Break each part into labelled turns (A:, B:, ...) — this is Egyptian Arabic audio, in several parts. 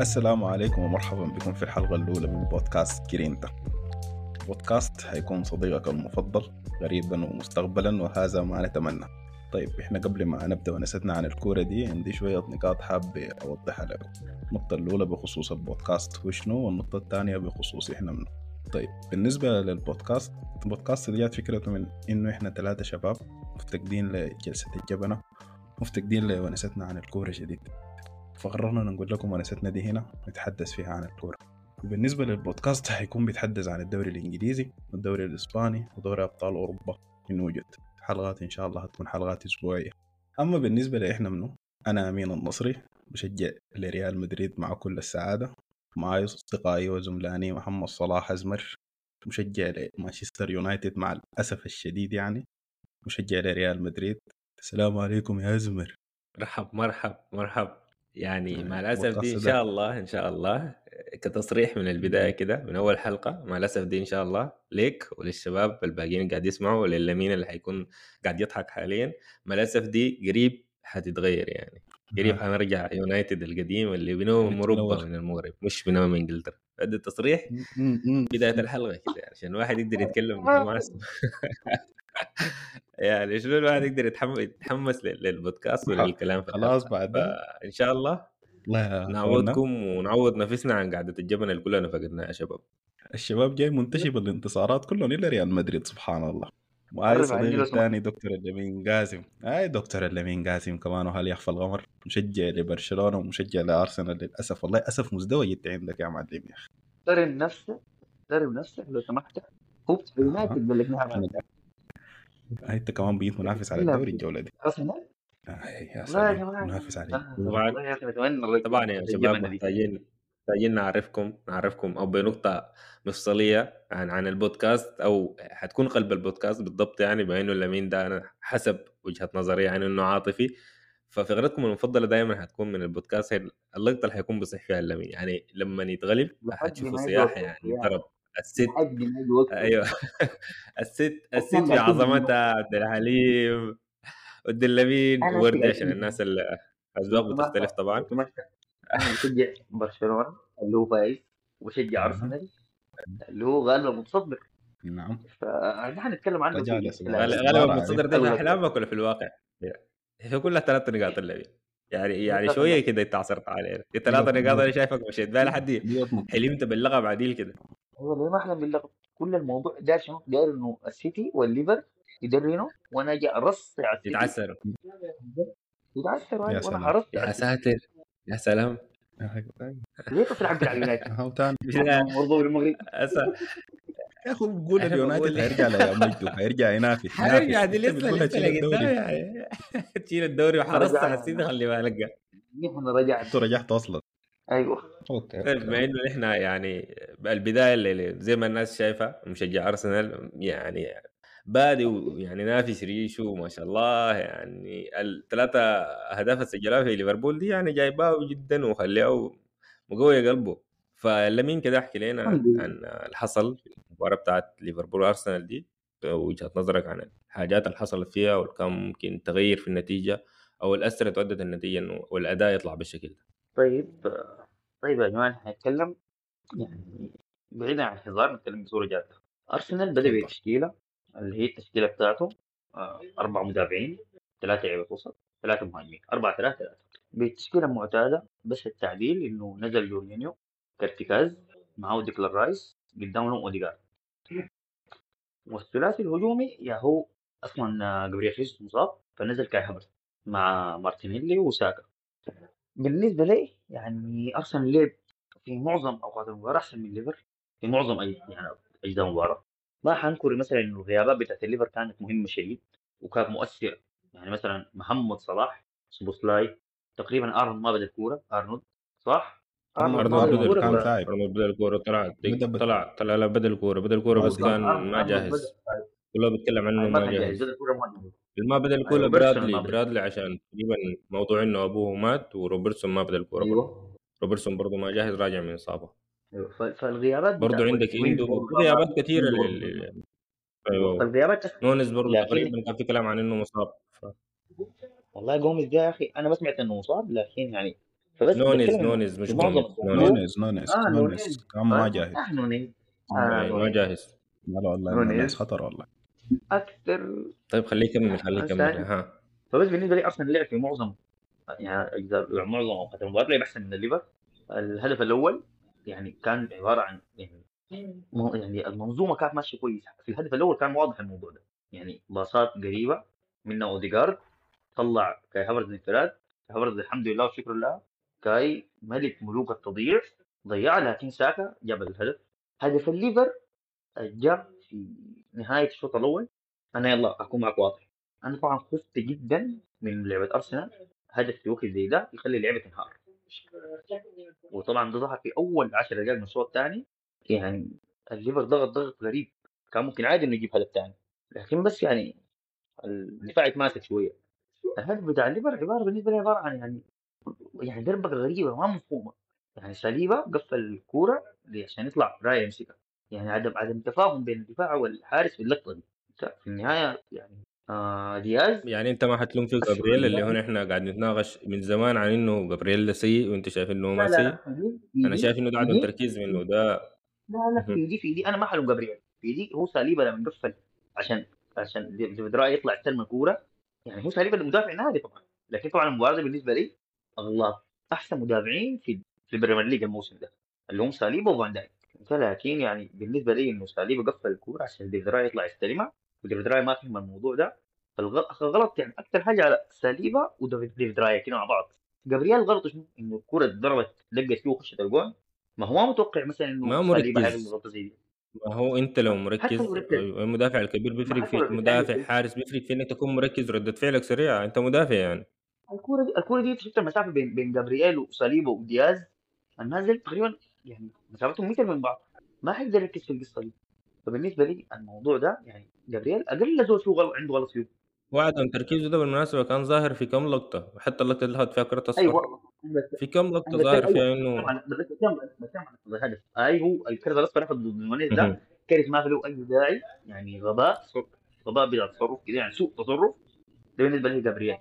A: السلام عليكم ومرحبا بكم في الحلقة الأولى من بودكاست كرينتا بودكاست حيكون صديقك المفضل قريبا ومستقبلا وهذا ما نتمنى طيب احنا قبل ما نبدا ونستنا عن الكورة دي عندي شوية نقاط حاب اوضحها لكم النقطة الأولى بخصوص البودكاست هو شنو والنقطة الثانية بخصوص احنا منه طيب بالنسبة للبودكاست البودكاست دي جات فكرته من انه احنا ثلاثة شباب مفتقدين لجلسة الجبنة مفتقدين لونستنا عن الكورة شديد فقررنا نقول لكم ونستنا دي هنا نتحدث فيها عن الكورة وبالنسبة للبودكاست هيكون بيتحدث عن الدوري الإنجليزي والدوري الإسباني ودوري أبطال أوروبا إن وجد حلقات إن شاء الله هتكون حلقات أسبوعية أما بالنسبة لإحنا منو أنا أمين النصري بشجع لريال مدريد مع كل السعادة معي أصدقائي وزملائي محمد صلاح أزمر مشجع لمانشستر يونايتد مع الأسف الشديد يعني مشجع لريال مدريد السلام عليكم يا أزمر
B: مرحب مرحب مرحب يعني
A: آه،
B: مع الاسف دي ان
A: بودكاست
B: شاء
A: ده
B: الله ان شاء الله كتصريح من البدايه كده من اول حلقه مع الاسف دي ان شاء الله ليك وللشباب الباقيين قاعد يسمعوا وللمين اللي حيكون قاعد يضحك حاليا مع الاسف دي قريب حتتغير يعني قريب
A: آه،
B: حنرجع يونايتد القديم اللي بنوه من اوروبا
A: نتنور
B: من المغرب مش بنوه من انجلترا هذا التصريح
A: م- م- م.
B: بدايه الحلقه كده عشان الواحد يقدر يتكلم بحماس يعني شنو الواحد يقدر يتحمس يتحمس لل- للبودكاست
A: خ-
B: وللكلام في
A: خلاص
B: الحلقه
A: بعد ده
B: فان شاء الله
A: الله يا اخوانا
B: نعوضكم ونعوض نفسنا عن قعده الجبن اللي كلنا فقدناها يا شباب
A: الشباب جاي منتشي بالانتصارات كلهم الا ريال مدريد سبحان الله وهاي
C: قرب عندي
A: صديقي
C: لو سمحت
A: الثاني دكتور اللمين قاسم هاي دكتور اللمين قاسم كمان وهل يخفى الغمر مشجع لبرشلونه ومشجع لارسنال للاسف والله اسف مزدوج انت عندك يا معلم يا اخي
C: احترم نفسك احترم نفسك لو سمحت خبت في
A: اها
C: يونايتد بلقناها
A: انا
C: بعد
A: هاي انت كمان بقيت منافس على
C: الا
A: الدوري
C: في
A: الجوله دي
C: ارسنال
A: آه يا
C: والله يا
A: سلام
C: جماعه
A: منافس على
C: آه،
A: الدوري
B: طبعا
C: والله يا اخي اتمنى الرجل
B: طبعا يا شباب
C: الجبنه دي
B: محتاجين محتاجين نعرفكم نعرفكم او بنقطه مفصليه عن عن البودكاست او حتكون قلب البودكاست بالضبط يعني بما انه لمين ده انا حسب وجهه نظري يعني انه عاطفي ففقرتكم المفضله دائما حتكون من البودكاست هي اللقطه اللي حيكون بيصيح فيها اللمين يعني لما يتغلب
C: لحد
B: حتشوفوا
C: ما يجي
B: صياح
C: وقته
B: يعني
C: يا
B: ضرب الست
C: لحد ما يجي وقته
B: ايوه الست الست
C: اقسم
B: في
C: اكيد منه
B: عظمتها عبد الحليم ود اللمين
C: انا
B: وردي
C: كده
B: عشان
C: اكيد
B: الناس اللي
C: لو
B: اذواق
C: سمحت
B: بتختلف طبعا
C: لو سمحت انا بشجع برشلونه اللي هو فايز وبشجع
A: اها
C: ارسنال اللي هو غالبا متصدر
A: نعم
C: فنحن نتكلم عنه
A: رجاء
C: في
A: لسؤال
B: غال-
C: الكلام
B: غالبا
A: استمرار عليه
B: متصدر ده في
C: اغلب
B: احلامك ولا في الواقع؟ هي كلها ثلاث نقاط اللعبه يعني يعني
C: ثلاث
B: شويه
C: نقاط
B: كده انت عصرت علينا
A: دي
B: الثلاثه نقاط
A: دي
B: انا شايفك مشيت بها لحد
A: دي
B: حلمت باللقب عديل كده
C: هو ليه ما احلم باللقب كل الموضوع داير شنو داير انه السيتي والليفر يدرنوا وانا اجي ارصع على السيتي
B: يتعثروا
C: يتعثروا
A: يا
C: هاي وانا
A: سلام
C: حرصت على
B: يا
C: السيتي
B: ساتر يا سلام
C: ليه تلعب على اليونايتد؟
A: اهو تاني
B: لا
C: برضه بالمغرب
B: أسا.
A: يا اخي بقول
B: انا
A: اليونايتد
B: بقول
A: هيرجع ليا مجده هيرجع ينافس
B: حنرجع
A: ينافس
B: دي
A: انت
B: لسه
A: بتقول
B: لسه
A: هتشيل
B: لقدام
A: الدوري
B: يعني تشيل الدوري
C: احنا
B: وحرصت على السيتي
C: رجعنا
B: خلي بالك
C: نحن رجعنا
A: انتوا رجعتوا اصلا
C: ايوه
A: اوكي
B: طيب
A: اوكي
B: بما انه نحن يعني البدايه اللي زي ما الناس شايفه مشجع ارسنال يعني بادي ويعني نافس ريشو ما شاء الله يعني الثلاثه اهداف اللي سجلها في ليفربول دي يعني جايباه جدا وخليه مقوي قلبه فلمين كده احكي لنا
C: الحمد لله
B: عن الحصل في المباراه بتاعت ليفربول وارسنال دي وجهه نظرك عن الحاجات اللي حصلت فيها وكم ممكن تغير في النتيجه او اللي اثرت وادت النتيجه انه والاداء يطلع بالشكل ده
C: طيب طيب يا جماعه نحن هنتكلم يعني بعيدا عن الهزار نتكلم بصوره جاده ارسنال بدا
A: تفضل
C: بتشكيله اللي هي التشكيله بتاعته آه، اربع مدافعين ثلاثه لعيبه وسط ثلاثه مهاجمين اربعه ثلاثه ثلاثه بالتشكيله المعتاده بس التعديل انه نزل جورجينيو كارتيكاز معه ديكلان رايس قدامهم اوديجارد والثلاثي الهجومي يا هو اصلا آه، جابريل خيسوس مصاب فنزل كاي هافرتز مع مارتينيلي وساكا بالنسبه لي يعني ارسنال لعب في معظم اوقات المباراه احسن من ليفر في معظم أي يعني اجزاء المباراه ما حنكر مثلا انه الغيابات بتاعت الليفر كانت مهمه شديد وكانت مؤثره يعني مثلا محمد صلاح سبوسلاي تقريبا ارنولد ما بدا الكوره ارنولد صح؟ ارنولد
A: ارنولد
C: ما
B: ارنولد
C: بدا
B: بدل
A: ارنولد
C: الكوره
A: كان
C: ف
A: لاعب
B: ارنولد بدل الكوره طلع
A: بدا بد...
B: طلع طلع لا بدل الكوره بدل الكوره بس
A: موجود
B: كان
C: بالضبط
B: ما
C: ارنولد بدا
B: جاهز كله بيتكلم عنه
C: يعني ما
B: ما
C: كان جاهز
B: جاهز
C: بدا الكوره ما جاهز
B: اللي ما بدل
C: آه،
B: الكوره
C: روبرتسون
B: برادلي
C: ما بدا
B: برادلي عشان تقريبا موضوع انه ابوه مات وروبرتسون ما بدل الكوره برضه
C: ايوه
B: روبرتسون برضه ما جاهز راجع من اصابه
C: ايوه ف- فالغيابات
B: برضه
C: بتاعت
B: عندك
C: وينج
B: عنده
C: برضه
B: في
C: غاب
B: غيابات كثيره
C: عنده
B: لل...
C: برضه
B: لل-
C: ايوه
B: ايوه
C: فالغيابات أث-
B: نونز برضه
C: لكن
B: تقريبا كان في كلام عن انه مصاب ف...
C: والله جوميز ده يا اخي انا ما سمعت انه مصاب لكن يعني فبس
B: نونيز
C: بتكلم إنه
B: نونيز مش
C: في معظم
B: جوميز
C: الظروف
B: نونيز
A: نونيز نونيز
C: اه
A: نونيز
C: نونيز
A: كان ما
C: آه
A: جاهز
C: آه نونيز آه
B: أي، ما
C: نونيز
B: جاهز
A: لا لا والله نونيز
C: نونيز
A: خطر والله
C: اكثر
B: طيب خليه يكمل خليه يكمل
C: ثاني
B: ها
C: فبس بالنسبه لي ارسنال لعب في معظم يعني اجزاء يعني معظم اوقات المباراه لعب احسن من الليفر الهدف الاول يعني كان عباره عن يعني م- يعني المنظومه كانت ماشيه كويس في الهدف الاول كان واضح الموضوع ده يعني باصات قريبه من اوديجارد طلع كاي هافرز انفراد كاي هافرز الحمد لله والشكر لله كاي ملك ملوك التضييع ضيعها لكن ساكا جاب الهدف هدف الليفر جاء في نهايه الشوط الاول انا يلا اكون معك واضح انا طبعا خفت جدا من لعبه ارسنال هدف في وقت زي ده يخلي اللعبه تنهار وطبعا ده ظهر في اول 10 دقائق من الشوط الثاني يعني الليفر ضغط ضغط غريب كان ممكن عادي انه يجيب هدف ثاني لكن بس يعني الدفاع يتماسك شويه الهدف بتاع الليفر عباره بالنسبه لي عباره عن يعني يعني دربكه غريبه ما مفهومه يعني ساليبا قفل الكوره عشان يطلع رايه يمسكها يعني عدم عدم تفاهم بين الدفاع والحارس في اللقطه دي في النهايه يعني آه دياز
B: يعني انت ما حتلوم في
C: أسوأ
B: جابرييل اللي
C: مدافع
B: هنا احنا قاعد نتناقش من زمان عن انه جابرييل ده سيء وانت شايف انه
C: لا
B: ما
C: لا
B: سيء
C: لا في دي في
B: انا
C: دي
B: شايف انه ده
C: في
B: عدم
C: دي
B: تركيز منه ده
C: لا لا
B: مهم.
C: في دي في دي انا ما حلوم جابرييل في دي هو ساليبا لما قفل عشان عشان دي- ديفيد راي يطلع يستلم الكوره يعني هو ساليبا المدافع نادي طبعا لكن طبعا المباراه دي بالنسبه لي الله احسن مدافعين في في البريمير ليج الموسم ده اللي هم ساليبا وفان دايك لكن يعني بالنسبه لي انه ساليبا قفل الكوره عشان ديفيد راي يطلع يستلمها وديفيد راي ما فهم الموضوع ده فالغ- الغلط يعني اكثر حاجه على ساليبا وديفيد ديفيد راي كده مع بعض جابرييل غلطه شنو؟ انه الكوره ضربت دقت فيه وخشت الجون ما هو ما متوقع مثلا انه
B: ما
C: ساليبا هيعمل
B: مركز
C: غلطه زي دي
B: ما هو انت لو
C: حتى
B: مركز
C: لو ركز
B: المدافع الكبير
C: ما
B: بيفرق
C: حتى
B: في
C: لو ركز
B: مدافع
C: يعني
B: حارس بيفرق في انك تكون مركز ردة فعلك سريعة انت مدافع يعني
C: الكوره دي الكوره دي شفت المسافه بين بين جابرييل وصليبه ودياز النازل تقريبا يعني مسافتهم متر من بعض ما حيقدر يركز في القصه دي فبالنسبه لي الموضوع ده يعني جابرييل اقل زول فيه غلط عنده غلط فيه
B: وعدم تركيزه ده بالمناسبة كان ظاهر في كم لقطة حتى اللقطة اللي اخذ فيها كرة اصفر
C: ايوه بس
B: في كم لقطة
C: انا بتكلم
B: ظاهر فيها
C: ايوه بتكلم
B: انه
C: عن بس بتكلم بتكلم عن الهدف اي هو الكرت الاصفر اخذ ضد نونيز ده
B: مهم.
C: كرت ما في له اي داعي يعني غباء غباء بلا تصرف كده يعني سوء تصرف ده بالنسبه لي جابرييل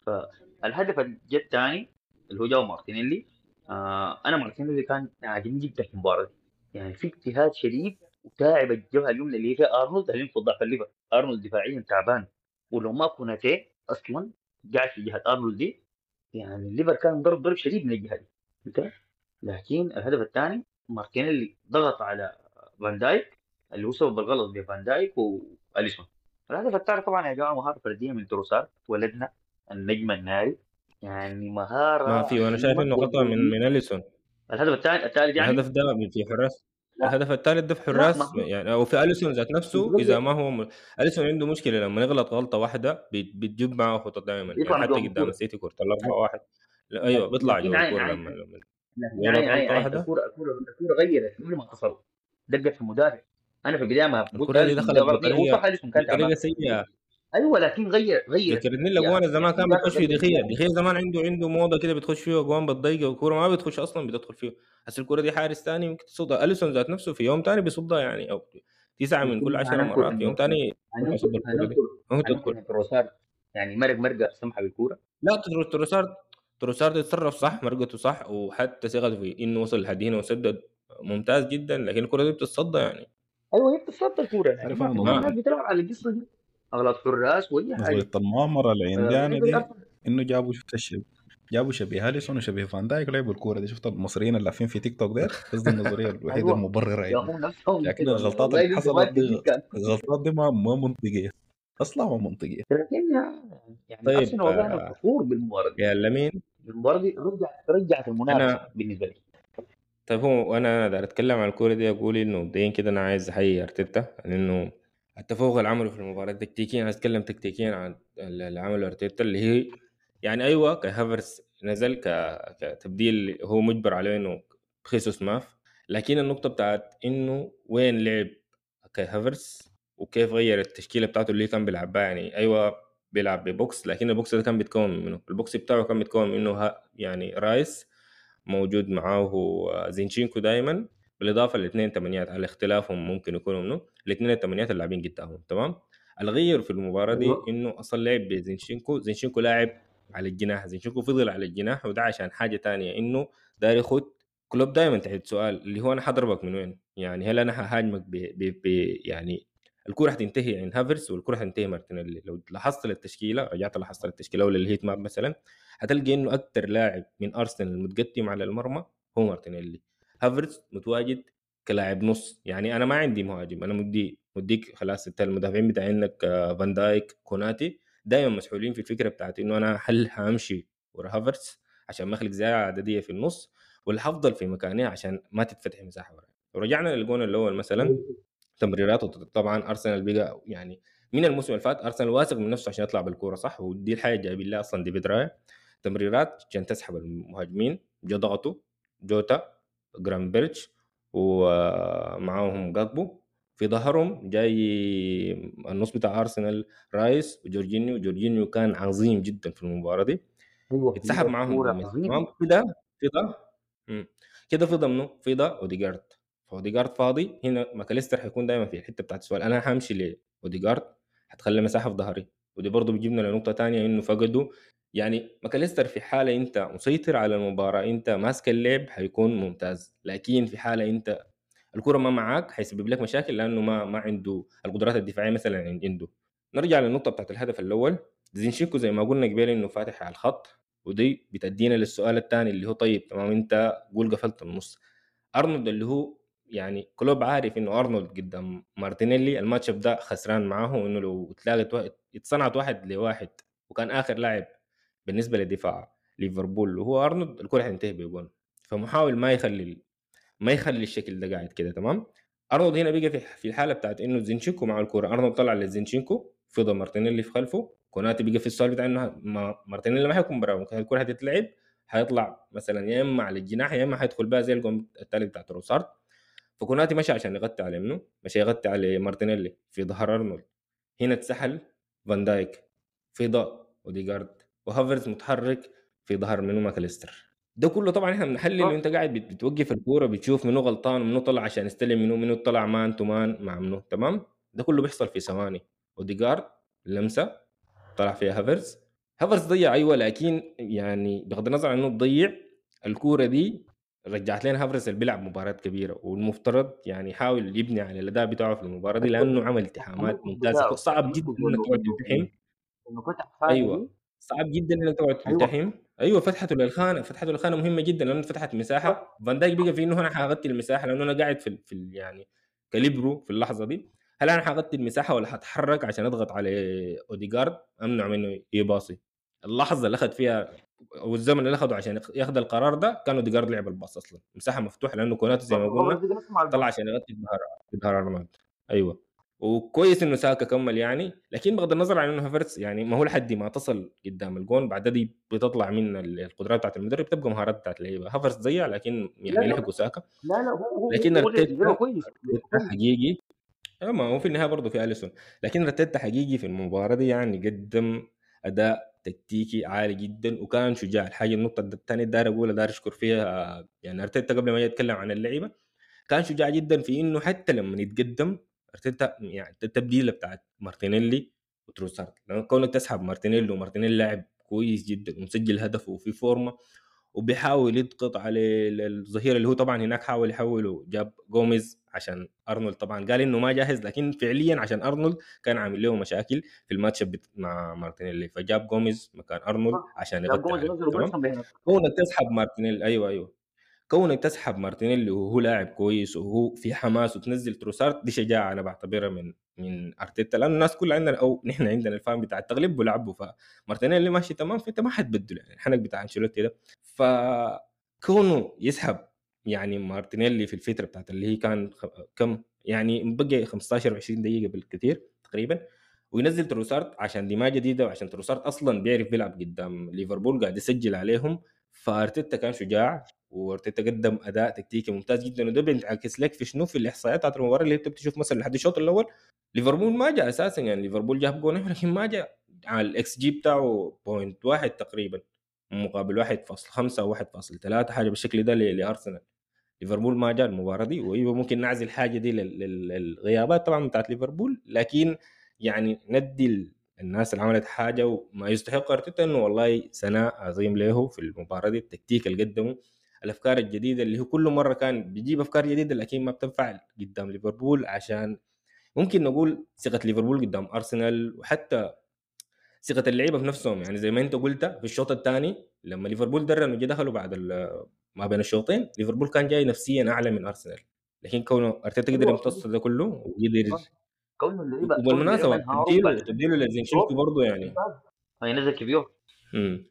C: فالهدف اللي جا الثاني اللي هو جاو مارتينيلي آه انا مارتينيلي كان عاجبني جدا في المباراه دي يعني في اجتهاد شديد وتاعب الجبهه اليمنى اللي هي فيها ارنولد اللي في ضعف الليفر ارنولد دفاعيا تعبان ولو ما كوناتي اصلا قاعد في جهه ارنولد دي يعني الليفر كان ضرب ضرب شديد من الجهه دي اوكي لكن الهدف الثاني مارتينيلي ضغط على فان دايك اللي هو سبب الغلط بفان دايك واليسون الهدف الثاني طبعا يا جماعه مهاره فرديه من تروسار ولدنا النجم الناري يعني مهاره
B: ما في وانا شايف انه خطأ من من اليسون
C: الهدف الثاني الثالث يعني
B: الهدف ده في حراس
C: لا
B: الهدف الثالث ده في
C: لا
B: حراس
C: ما هو
B: يعني او في اليسون ذات نفسه
C: يتغير
B: اذا ما هو م... اليسون عنده مشكله لما يغلط غلطه واحده بيت- بتجيب معه خطط دائما يعني
C: يطلع
B: حتى
C: جوا
B: قدام
C: الكوره
B: السيتي كورة الأربعة واحد لا ايوه بيطلع
C: لكن
B: جوا
C: عين
B: الكوره
C: عين
B: لما لما
C: لكن
B: يغلط
C: عين عين
B: غلطه
C: عين
B: واحده
C: الكوره الكوره الكوره غيرت قبل ما تصل دقت في المدافع انا في البدايه ما قلت
B: الكره دي
C: اليسون
B: دخلت
C: ده غلط هو
B: بطريقه
C: صح اليسون كان
B: بطريقه
C: تعبان
B: سيئه
C: ايوه لكن غير غيرت
B: ذكرني
C: يا
B: الاجوان زمان
C: يعني
B: كان
C: ذاك
B: بتخش في
C: ذاك
B: دخية
C: الجول
B: دخية زمان عنده عنده موضه كده بتخش فيه اجوان بالضيقه والكوره ما بتخش اصلا بتدخل فيه هسه الكوره دي حارس ثاني ممكن تصدها اليسون ذات نفسه في يوم ثاني بيصدها يعني او تسعه من كل
C: لكن
B: عشرة
C: هنذكر
B: مرات يوم
C: انه
B: ثاني
C: هنذكر
B: يصد الكوره دي
C: هنذكر
B: ما هو
C: هنذكر
B: تدخل
C: ان تروسار يعني مرق مرقه سمحه بالكوره
B: لا ترو- تروسارد تروسارد يتصرف صح مرقته صح وحتى ثقته في انه وصل لحد هنا وسدد ممتاز جدا لكن الكره دي بتتصدى يعني
C: ايوه هي بتصد الكوره يعني
A: عارف
C: ما
A: انا
C: في ما
A: نظري
C: الناس بتلعب على القصه دي اغلاط حراس واي حاجه
A: نظرية المؤامرة اللي عندي انا
C: فبالنسبه
A: دي
C: لارسنال
A: انه جابوا شفت الشيء جابوا شبيه هاليسون وشبيه فان دايك لعبوا الكوره دي شفت المصريين اللي لافين في تيك توك دير قصدي النظريه الوحيده
C: ايوه
A: المبرره
C: يا
A: عندي
C: هم نفسهم
A: لكن
C: كده
A: الغلطات
C: والله
A: اللي
C: دي
A: حصلت
C: زمان
A: دي
C: كتير كان
A: الغلطات دي ما ما منطقيه اصلا ما منطقيه
C: لكن يعني
B: طيب
C: ارسنال والله انا
B: آه،
C: فخور بالمباراه دي
B: يا لمين
C: المباراه دي رجعت رجعت المنافسه
B: انا
C: بالنسبه لي
B: طيب هو وانا داير اتكلم عن الكوره دي اقول انه مبدئيا كده انا عايز احيي ارتيتا لانه التفوق اللي عمله في المباراه تكتيكيا عايز اتكلم تكتيكيا عن اللي عمله ارتيتا اللي هي يعني ايوه كهافرس نزل ك... كتبديل هو مجبر عليه انه خيسوس ماف لكن النقطه بتاعت انه وين لعب كهافرس وكيف غير التشكيله بتاعته اللي كان بيلعب بها يعني ايوه بيلعب ببوكس لكن البوكس ده كان بيتكون من منه البوكس بتاعه كان بيتكون منه ها يعني رايس موجود معاه زينشينكو دائما بالاضافه لاثنين تمنيات على اختلافهم ممكن يكونوا منه الاثنين التمنيات اللاعبين قدامهم تمام الغير في المباراه دي
C: ايوه
B: انه اصلا لعب بزينشينكو زينشينكو لاعب على الجناح زينشينكو فضل على الجناح وده عشان حاجه تانية انه داير يخد كلوب دائما تحت سؤال اللي هو انا حضربك من وين؟ يعني هل انا ههاجمك ب ب ب يعني الكوره حتنتهي عند هافرس والكوره حتنتهي مارتينيلي لو لاحظت التشكيله رجعت لاحظت التشكيله ولا الهيت ماب مثلا هتلقى انه اكثر لاعب من ارسنال المتقدم على المرمى هو مارتينيلي هافرس متواجد كلاعب نص يعني انا ما عندي مهاجم انا مدي مديك خلاص انت المدافعين بتاع عندك فان دايك كوناتي دائما مسحولين في الفكره بتاعت انه انا هل همشي ورا هافرتس عشان ما اخلق زياده عدديه في النص ولا حفضل في مكاني عشان ما تتفتح مساحه ورا ورجعنا للجون الاول مثلا تمريراته طبعا ارسنال بقى يعني من الموسم اللي فات ارسنال واثق من نفسه عشان يطلع بالكوره صح ودي الحاجه جايبين لها اصلا ديفيد راي تمريرات عشان تسحب المهاجمين جو ضغطوا جوتا جرامبرتش ومعاهم جاكبو في ظهرهم جاي النص بتاع ارسنال رايس وجورجينيو جورجينيو كان عظيم جدا في المباراه دي
C: ايوه
B: اتسحب معاهم تمام كده كده كده فضى منه فضى اوديجارد فاوديجارد فاضي هنا ماكاليستر حيكون دائما في الحته بتاعت السؤال انا همشي لاوديجارد حتخلي مساحه في ظهري ودي برضه بيجيبنا لنقطه ثانيه انه فقدوا يعني ماكاليستر في حاله انت مسيطر على المباراه انت ماسك اللعب حيكون ممتاز لكن في حاله انت الكره ما معاك حيسبب لك مشاكل لانه ما ما عنده القدرات الدفاعيه مثلا عنده نرجع للنقطه بتاعت الهدف الاول زينشينكو زي ما قلنا قبل انه فاتح على الخط ودي بتدينا للسؤال الثاني اللي هو طيب تمام انت قول قفلت النص ارنولد اللي هو يعني كلوب عارف انه ارنولد قدام مارتينيلي الماتش ده خسران معاه وانه لو تلاقت واحد اتصنعت واحد لواحد وكان اخر لاعب بالنسبه لدفاع ليفربول وهو ارنولد الكره حتنتهي بجون فمحاول ما يخلي ما يخلي الشكل ده قاعد كده تمام ارنولد هنا بقى في الحاله بتاعت انه زينشينكو مع الكوره ارنولد طلع لزينشينكو فضل مارتينيلي في خلفه كوناتي بقى في السؤال بتاع انه مارتينيلي ما حيكون برا ممكن الكوره حتتلعب حيطلع مثلا يا اما على الجناح يا اما حيدخل بها زي الجون الثالث بتاع تروسارد فكوناتي مشى عشان يغطي على منه مشى يغطي على مارتينيلي في ظهر ارنولد هنا اتسحل فان دايك في ضاء اوديجارد وهافرز متحرك في ظهر منو ماكاليستر ده كله طبعا احنا بنحلل انت قاعد بتوقف الكوره بتشوف منو غلطان ومنو طلع عشان يستلم منو منو طلع مان تو مان مع منو تمام ده كله بيحصل في ثواني اوديجارد لمسه طلع فيها هافرز هافرز ضيع ايوه لكن يعني بغض النظر عن انه ضيع الكوره دي رجعت لنا هافرز اللي بيلعب مباراه كبيره والمفترض يعني يحاول يبني على الاداء بتاعه في المباراه دي لانه عمل التحامات ممتازه صعب جدا انك تقعد تلتحم ايوه صعب جدا انك تقعد تلتحم أيوة. ايوه فتحته للخانه فتحته للخانه مهمه جدا لانه فتحت مساحه فان دايك بقى في انه انا حغطي المساحه لانه انا قاعد في, في يعني كاليبرو في اللحظه دي هل انا حغطي المساحه ولا حتحرك عشان اضغط على اوديجارد امنع منه يباصي اللحظه اللي اخذ فيها او الزمن اللي اخذه عشان ياخذ القرار ده كان اوديجارد لعب الباص اصلا مساحه مفتوحه لانه كوناتو زي ما قلنا طلع عشان يغطي ظهر ظهر ارنولد ايوه وكويس انه ساكا كمل يعني لكن بغض النظر عن انه هافرتس يعني ما هو لحد ما تصل قدام الجون بعد دي بتطلع من القدرات بتاعت المدرب تبقى مهارات بتاعت اللعيبه هافرتس ضيع لكن يعني لحقوا ساكا
C: لا لا هو
B: لكن
C: هو
B: ارتيتا
C: كويس
B: حقيقي ما هو في النهايه برضه في اليسون لكن ارتيتا حقيقي في المباراه دي يعني قدم اداء تكتيكي عالي جدا وكان شجاع الحاجه النقطه الثانيه داير اقولها داير اشكر فيها يعني ارتيتا قبل ما يتكلم عن اللعيبه كان شجاع جدا في انه حتى لما يتقدم ارتيتا يعني التبديله بتاعت مارتينيلي وتروسارد لانه كونك تسحب مارتينيلي ومارتينيلي لاعب كويس جدا ومسجل هدف وفي فورمه وبيحاول يضغط على الظهير اللي هو طبعا هناك حاول يحوله جاب جوميز عشان ارنولد طبعا قال انه ما جاهز لكن فعليا عشان ارنولد كان عامل له مشاكل في الماتش مع مارتينيلي فجاب جوميز مكان ارنولد عشان يغطي عليه كونك تسحب مارتينيلي ايوه ايوه كونك تسحب مارتينيلي وهو لاعب كويس وهو في حماس وتنزل تروسارد دي شجاعه انا بعتبرها من من ارتيتا لانه الناس كلها عندنا او نحن عندنا الفان بتاع التغليب بيلعبوا فمارتينيلي ماشي تمام فانت ما حتبدله يعني الحنك بتاع انشيلوتي ده فكونه يسحب يعني مارتينيلي في الفتره بتاعت اللي هي كان كم يعني بقي 15 20 دقيقه بالكثير تقريبا وينزل تروسارد عشان دماء جديده وعشان تروسارد اصلا بيعرف بيلعب قدام ليفربول قاعد يسجل عليهم فارتيتا كان شجاع وارتيتا قدم اداء تكتيكي ممتاز جدا وده بينعكس لك في شنو في الاحصائيات بتاعت المباراه اللي انت بتشوف مثلا لحد الشوط الاول ليفربول ما جاء اساسا يعني ليفربول جاب جول لكن ما جاء على الاكس جي بتاعه بوينت واحد تقريبا مقابل 1.5 او 1.3 حاجه بالشكل ده لارسنال ليفربول ما جاء المباراه دي وايوه ممكن نعزل الحاجه دي للغيابات طبعا بتاعت ليفربول لكن يعني ندي الناس اللي عملت حاجه وما يستحق ارتيتا انه والله ثناء عظيم له في المباراه دي التكتيك اللي قدمه الافكار الجديده اللي هو كل مره كان بيجيب افكار جديده لكن ما بتنفع قدام ليفربول عشان ممكن نقول ثقه ليفربول قدام ارسنال وحتى ثقه اللعيبه في نفسهم يعني زي ما انت قلت في الشوط الثاني لما ليفربول درن وجي دخلوا بعد ما بين الشوطين ليفربول كان جاي نفسيا اعلى من ارسنال لكن كونه ارتيتا قدر يمتص ده كله وقدر
C: كونه اللعيبه
B: وبالمناسبه تبديله تبديله لزينشينكو برضه يعني
C: هينزل كبير
B: امم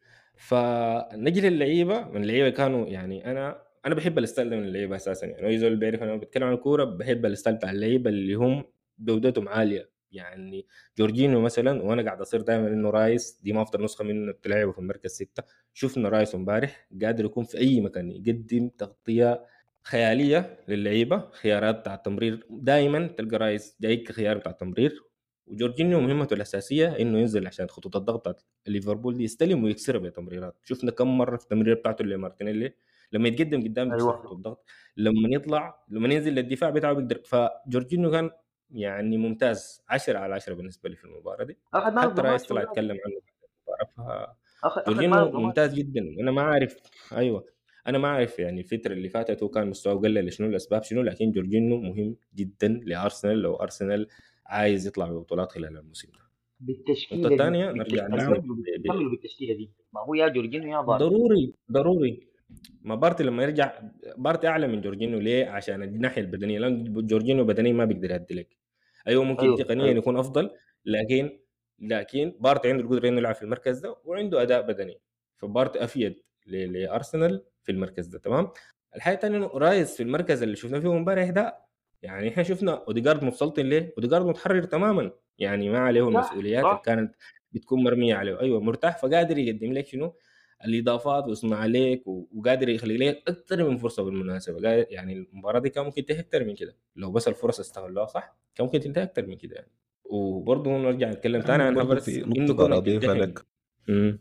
B: فنجي للعيبه من اللعيبه كانوا يعني انا انا بحب الستايل ده من اللعيبه اساسا يعني اي زول بيعرف انا بتكلم عن الكوره بحب الستايل بتاع اللعيبه اللي هم جودتهم عاليه يعني جورجينيو مثلا وانا قاعد اصير دائما انه رايس دي ما افضل نسخه منه تلعبه في المركز سته شفنا رايس امبارح قادر يكون في اي مكان يقدم تغطيه خياليه للعيبه خيارات بتاع التمرير دائما تلقى رايس جايك خيار بتاع التمرير وجورجينيو مهمته الاساسيه انه ينزل عشان خطوط الضغط بتاعت ليفربول دي يستلم ويكسرها بتمريرات شفنا كم مره في التمرير بتاعته لمارتينيلي لما يتقدم قدام
C: أيوة.
B: خطوط الضغط لما يطلع لما ينزل للدفاع بتاعه بيقدر فجورجينيو كان يعني ممتاز 10 على 10 بالنسبه لي في المباراه دي
C: اخذ
B: حتى رايس طلع يتكلم عنه بعد المباراه
C: اخذ اخذ
B: جورجينيو ممتاز جدا انا ما اعرف ايوه انا ما اعرف يعني الفتره اللي فاتت هو كان مستواه قلل شنو الاسباب شنو لكن جورجينيو مهم جدا لارسنال لو ارسنال عايز يطلع ببطولات خلال الموسم ده
C: بالتشكيله
B: النقطه الثانيه نرجع
C: كملوا بالتشكيله دي ما هو يا جورجينيو يا بارتي
B: ضروري ضروري ما بارتي لما يرجع بارتي اعلى من جورجينيو ليه؟ عشان الناحيه البدنيه لان جورجينيو بدنيا ما بيقدر يدي لك ايوه ممكن
C: أيوه،
B: تقنيا
C: أيوه.
B: يكون افضل لكن لكن بارتي عنده القدره انه يلعب في المركز ده وعنده اداء بدني فبارتي افيد ل- لارسنال في المركز ده تمام الحاجه الثانيه انه رايس في المركز اللي شفناه فيه امبارح ده يعني احنا شفنا اوديجارد متسلطن ليه؟ اوديجارد متحرر تماما يعني ما عليه
C: مرتاح،
B: المسؤوليات
C: صح.
B: اللي كانت بتكون مرميه عليه ايوه مرتاح فقادر يقدم لك شنو؟ الاضافات ويصنع عليك و- وقادر يخلي لك اكثر من فرصه بالمناسبه قادر يعني المباراه دي كان ممكن تنتهي اكثر من كده لو بس الفرص استغلوها صح كان ممكن تنتهي اكثر من كده يعني وبرضه نرجع نتكلم ثاني عن
A: برضه
B: هافرتس
A: في
B: انه
A: نقطة
B: كونك
A: أضيفها
B: تمتحن.
A: لك
B: امم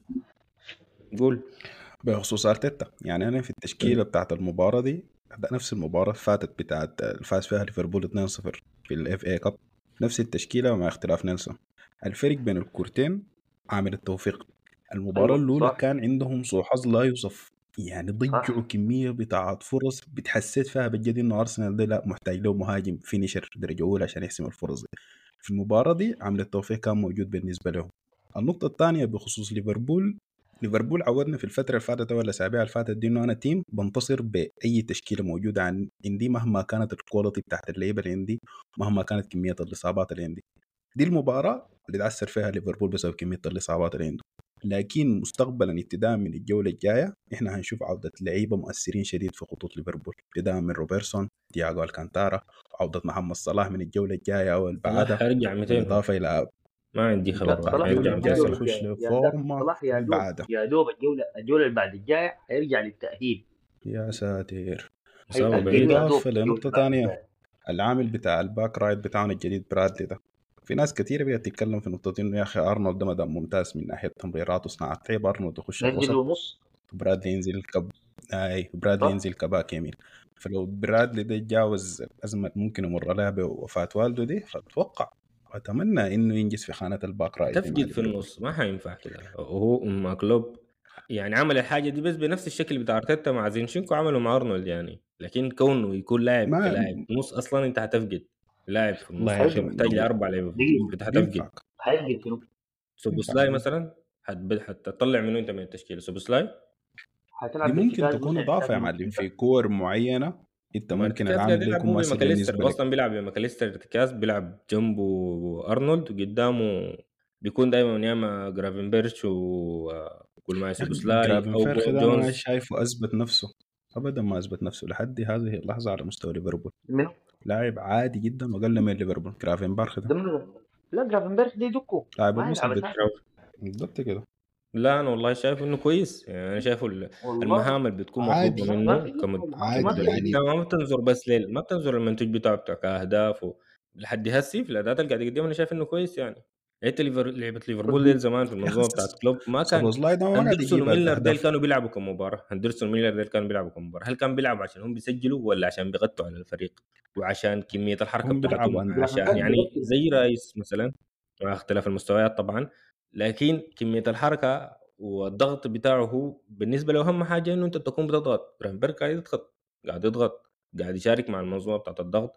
B: قول
A: بخصوص ارتيتا يعني انا في التشكيله بتاعت المباراه دي ده نفس المباراه اللي فاتت بتاعت الفاز فيها ليفربول 2-0 في الاف اي كاب نفس التشكيله مع اختلاف نيلسون الفرق بين الكورتين عامل التوفيق المباراه
C: أيوة،
A: الاولى
C: صح.
A: كان عندهم سوء حظ لا يوصف يعني ضيعوا
C: صح.
A: كميه بتاعت فرص بتحسيت فيها بجد انه ارسنال ده لا محتاج له مهاجم فينيشر درجه اولى عشان يحسم الفرص دي في المباراه دي عامل التوفيق كان موجود بالنسبه لهم النقطه الثانيه بخصوص ليفربول ليفربول عودنا في الفتره اللي فاتت ولا الاسابيع اللي فاتت دي انه انا تيم بنتصر باي تشكيله موجوده عن عندي مهما كانت الكواليتي بتاعت اللعيبه اللي عندي مهما كانت كميه الاصابات اللي عندي دي المباراه اللي تعثر فيها ليفربول بسبب كميه الاصابات اللي عنده لكن مستقبلا ابتداء من الجوله الجايه احنا هنشوف عوده لعيبه مؤثرين شديد في خطوط ليفربول ابتداء من روبرتسون دياغو الكانتارا عوده محمد صلاح من الجوله الجايه او اللي
B: صلاح
A: بعدها
B: حيرجع 200
A: بالاضافه الى
B: ما عندي خبر
C: لا، صلاح
B: حيرجع
A: الجاي
B: 200
C: الجولة
B: صلاح.
A: يخش
C: الجاية.
A: لفورمة
C: صلاح يا دوب
A: بعدها.
C: يا دوب الجوله الجوله اللي بعد الجايه هيرجع للتاهيل
A: يا ساتر
B: إصابة
C: هيأجل
B: بعيدة.
C: يا دوب
A: إضافة
C: الجولة
A: لنقطة
C: اللي بعد
A: تانية.
C: الجاية.
A: العامل بتاع الباك رايت بتاعنا الجديد برادلي ده في ناس كثيرة بقت تتكلم في نقطة انه يا اخي ارنولد ده مدام ممتاز من ناحية تمريرات وصناعة لعب ارنولد يخش
C: نزل
A: الوسط
C: ونص
A: برادلي ينزل كب اي برادلي
C: صح.
A: ينزل كباك يمين فلو برادلي ده يتجاوز أزمة ممكن يمر لها بوفاة والده دي فأتوقع وأتمنى إنه ينجز في خانة الباك رايت دي مع
B: تفقد في
A: ليفربول.
B: النص ما حينفع كده وهو مع كلوب يعني عمل الحاجه دي بس بنفس الشكل بتاع ارتيتا مع زينشينكو عمله مع ارنولد يعني لكن كونه يكون لاعب
A: ما-
B: كلاعب نص اصلا انت هتفقد لاعب في النص
A: والله
B: يا اخي
A: حلو.
B: محتاج لاربع لعيبه في
C: دقيقة.
B: النص، انت هتفقد
A: ينفعك.
C: هيأجل شنو؟
B: سوبوسلاي
A: ينفع.
B: مثلا حتب- حتطلع منه انت من التشكيله سوبوسلاي
C: هتلعب
A: دي ممكن
C: بارتكاز
A: تكون
C: مثلا
A: اضافه يا
C: تحتاج
A: معلم
C: نص
A: في كور معينه انت ممكن
B: ارتكاز
A: العامل
B: قاعد
A: ده
B: يلعب
A: يكون
B: هو
A: مؤثر
B: بماكاليستر
A: بالنسبه
B: هو
A: لك
B: اصلا بيلعب بماكاليستر ارتكاز بيلعب جنبه ارنولد وقدامه بيكون دائما يا اما جرافنبرش وقول معي سوبوسلاي او
A: جرافنفيرخ
B: بو
A: ده ما
B: جونز
A: شايفه اثبت نفسه ابدا ما اثبت نفسه لحد هذه اللحظه على مستوى ليفربول
C: منو؟
A: لاعب عادي جدا واقل من ليفربول جرافنبرخ
C: ده
A: ده
C: منو؟ لا جرافنبرخ دي دكو
A: لاعب
C: ما
A: الوسط
C: يلعب
A: ده
C: أساسي.
A: بالضبط كده
B: لا انا والله شايف انه كويس يعني انا شايفه ال-
C: والله
B: المهام اللي بتكون
A: عادي.
B: مطلوبه
C: ما
B: منه
C: في-
B: كم
A: عادي
C: ما في-
A: يعني.
B: لا ما بتنظر بس ليل ما بتنظر المنتوج بتاعه بتاع كاهداف و... لحد هسي في الاداء اللي قاعد يقدمه انا شايف انه كويس يعني انت ليفر... لعبه ليفربول ديل زمان في المنظومه
A: أخي،
B: بتاعت كلوب ما كان
A: سوبوسلاي ده ما قاعد
B: هندرسون
A: يجيب
B: وميلر ديل
A: الاهداف
B: كانوا بيلعبوا كمباراه هندرسون وميلر ديل كانوا بيلعبوا كمباراه هل كان بيلعبوا عشان هم بيسجلوا ولا عشان بيغطوا على الفريق وعشان كميه الحركه
A: هم بيلعبوا
B: بتاعتهم
A: عندهم
B: عشان
C: حاجة
B: يعني
C: بيغطوا.
B: زي رايس مثلا مع اختلاف المستويات طبعا لكن كميه الحركه والضغط بتاعه هو بالنسبه له اهم حاجه انه انت تكون بتضغط برامبرج قاعد يضغط قاعد يضغط قاعد يشارك مع المنظومه بتاعت الضغط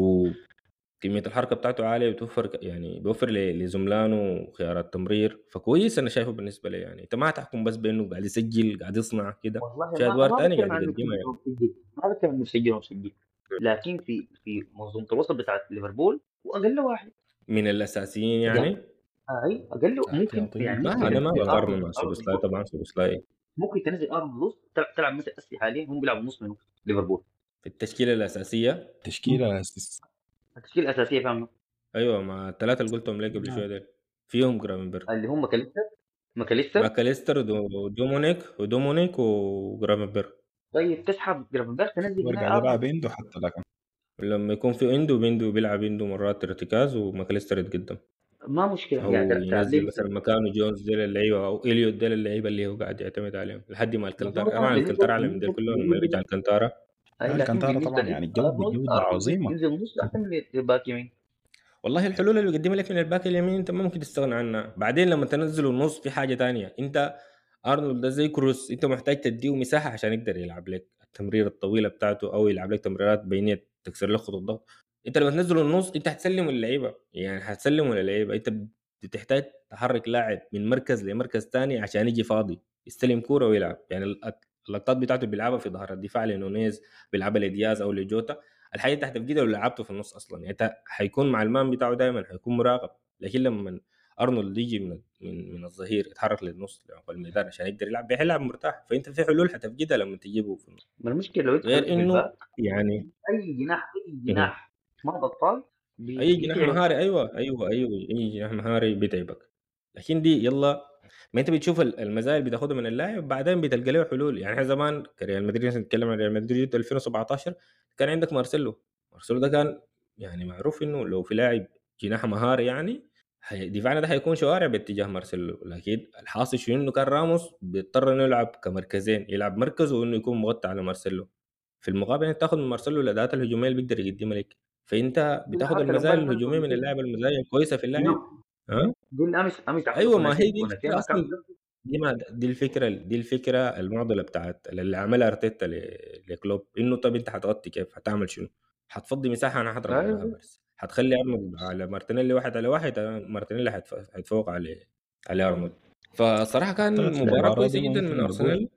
B: وكميه الحركه بتاعته عاليه بتوفر يعني بيوفر لزملانه خيارات تمرير فكويس انا شايفه بالنسبه لي يعني انت ما تحكم بس بانه قاعد يسجل قاعد يصنع كده في ادوار ثانيه قاعد يقدمها
C: يعني. ما بتكلم انه يسجل ومسجل لكن في في منظومه الوسط بتاعت ليفربول واقل واحد
B: من الاساسيين يعني
C: اي اقل ممكن يعني
B: ما انا ما بقارن مع سوبوسلاي طبعا سوبوسلاي
C: ممكن تنزل ارنولد نص تلعب مثل اسي حاليا هم بيلعبوا نص منه ليفربول
B: في التشكيله الاساسيه
A: التشكيله الاساسيه
C: التشكيله الاساسيه فاهمه
B: ايوه مع الثلاثه اللي قلتهم لك قبل شويه ديل فيهم جرافنبرغ
C: اللي هم ماكاليستر ماكاليستر
B: ماكاليستر ودومونيك ودومونيك وجرافنبرغ
C: طيب تسحب جرافنبرغ تنزل
A: قاعد يلعب عنده حتى لكن
B: لما يكون في عنده بيندو بيلعب عنده مرات ارتكاز وماكاليستر يتقدم
C: ما مشكله
B: او يعني ينزل مثلا مكانه جونز ديل اللعيبه او اليوت ديل اللعيبه اللي هو قاعد يعتمد عليهم لحد ما الكنتارا طبعا الكنتارا اعلى من ديل كلهم لما يرجع الكنتارا
A: الكنتارا طبعا يعني جوده جوده عظيمه
C: ينزل نص احسن من الباك يمين
B: والله الحلول اللي بيقدمها لك من الباك اليمين انت ما ممكن تستغنى عنها بعدين لما تنزله النص في حاجه تانية انت ارنولد ده زي كروس انت محتاج تديه مساحه عشان يقدر يلعب لك التمرير الطويله بتاعته او يلعب لك تمريرات بينيه تكسر لك خط الضغط انت لما تنزله النص انت هتسلمه للعيبه يعني هتسلمه للعيبه انت بتحتاج تحرك لاعب من مركز لمركز ثاني عشان يجي فاضي يستلم كوره ويلعب يعني اللقطات بتاعته بيلعبها في ظهر الدفاع لنونيز بيلعبها لدياز او لجوتا الحقيقه انت هتفقدها لو لعبته في النص اصلا يعني انت حيكون مع المان بتاعه دائما حيكون مراقب لكن لما ارنولد يجي من من من الظهير يتحرك للنص لعمق الميدان عشان يقدر يلعب بيلعب مرتاح فانت في حلول حتفقدها لما تجيبه في النص
C: ما المشكله لو
B: غير انه يعني
C: اي جناح اي جناح ما بطال
B: اي جناح مهاري ايوه ايوه ايوه اي جناح مهاري بيتعبك لكن دي يلا ما انت بتشوف المزايا اللي بتاخدها من اللاعب بعدين بتلقى له حلول يعني احنا زمان كريال مدريد نتكلم عن ريال مدريد 2017 كان عندك مارسيلو مارسيلو ده كان يعني معروف انه لو في لاعب جناح مهاري يعني دفاعنا ده حيكون شوارع باتجاه مارسيلو لكن الحاصل شنو انه كان راموس بيضطر انه يلعب كمركزين يلعب مركز وانه يكون مغطى على مارسيلو في المقابل انت تاخذ من مارسيلو الاداءات الهجوميه اللي بيقدر يقدمها لك فانت بتاخذ المزايا الهجوميه من اللاعب المزايا الكويسه في اللاعب
C: ها دي الامس امس
B: ايوه ما هي دي اصلا دي ما دي الفكره دي الفكره المعضله بتاعت اللي عملها ارتيتا لكلوب انه طب انت حتغطي كيف حتعمل شنو؟ حتفضي مساحه انا حضرب أيوة. حتخلي ارنولد على مارتينيلي واحد على واحد مارتينيلي حيتفوق على على ارنولد فصراحه كان طيب، مباراه كويسه جدا من ارسنال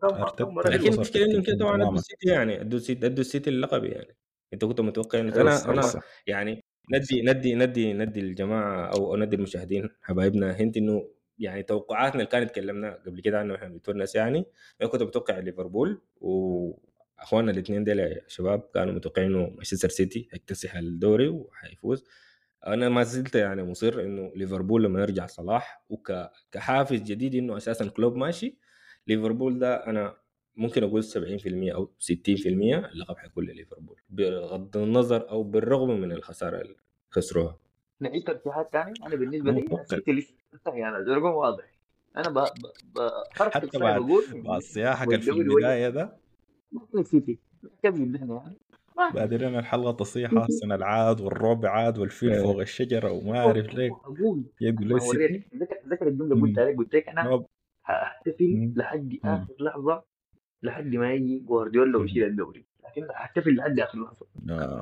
B: لكن المشكله انه كده طبعا ادوا السيتي يعني ادوا السيتي ادوا السيتي اللقب يعني انت كنت متوقع انه انا انا يعني ندي ندي ندي ندي الجماعه او ندي المشاهدين حبايبنا هنت انه يعني توقعاتنا اللي كانت تكلمنا قبل كده عنه احنا بتونس يعني انا كنت متوقع ليفربول واخواننا الاثنين ديل يا شباب كانوا متوقعين انه مانشستر سيتي هيكتسح الدوري وحيفوز انا ما زلت يعني مصر انه ليفربول لما يرجع صلاح وكحافز جديد انه اساسا كلوب ماشي ليفربول ده انا ممكن اقول 70% او 60% اللقب حيكون لليفربول بغض النظر او بالرغم من الخساره اللي خسروها
C: نعيد ترشيحات ثانيه انا بالنسبه لي السيتي لسه يعني الرقم واضح انا ب ب
A: حتى بعد بعد صياحك في البدايه ده
C: السيتي كمل نحن يعني
A: بعدين الحلقه تصيح السنه العاد والرعب عاد والفيل إيه. فوق الشجره وما اعرف ليه
C: اقول يقول ذكر الجمله قلتها لك قلت لك انا هحتفل لحد اخر لحظه لحد ما يجي جوارديولا ويشيل الدوري لكن حتفل لحد اخر لحظه آه.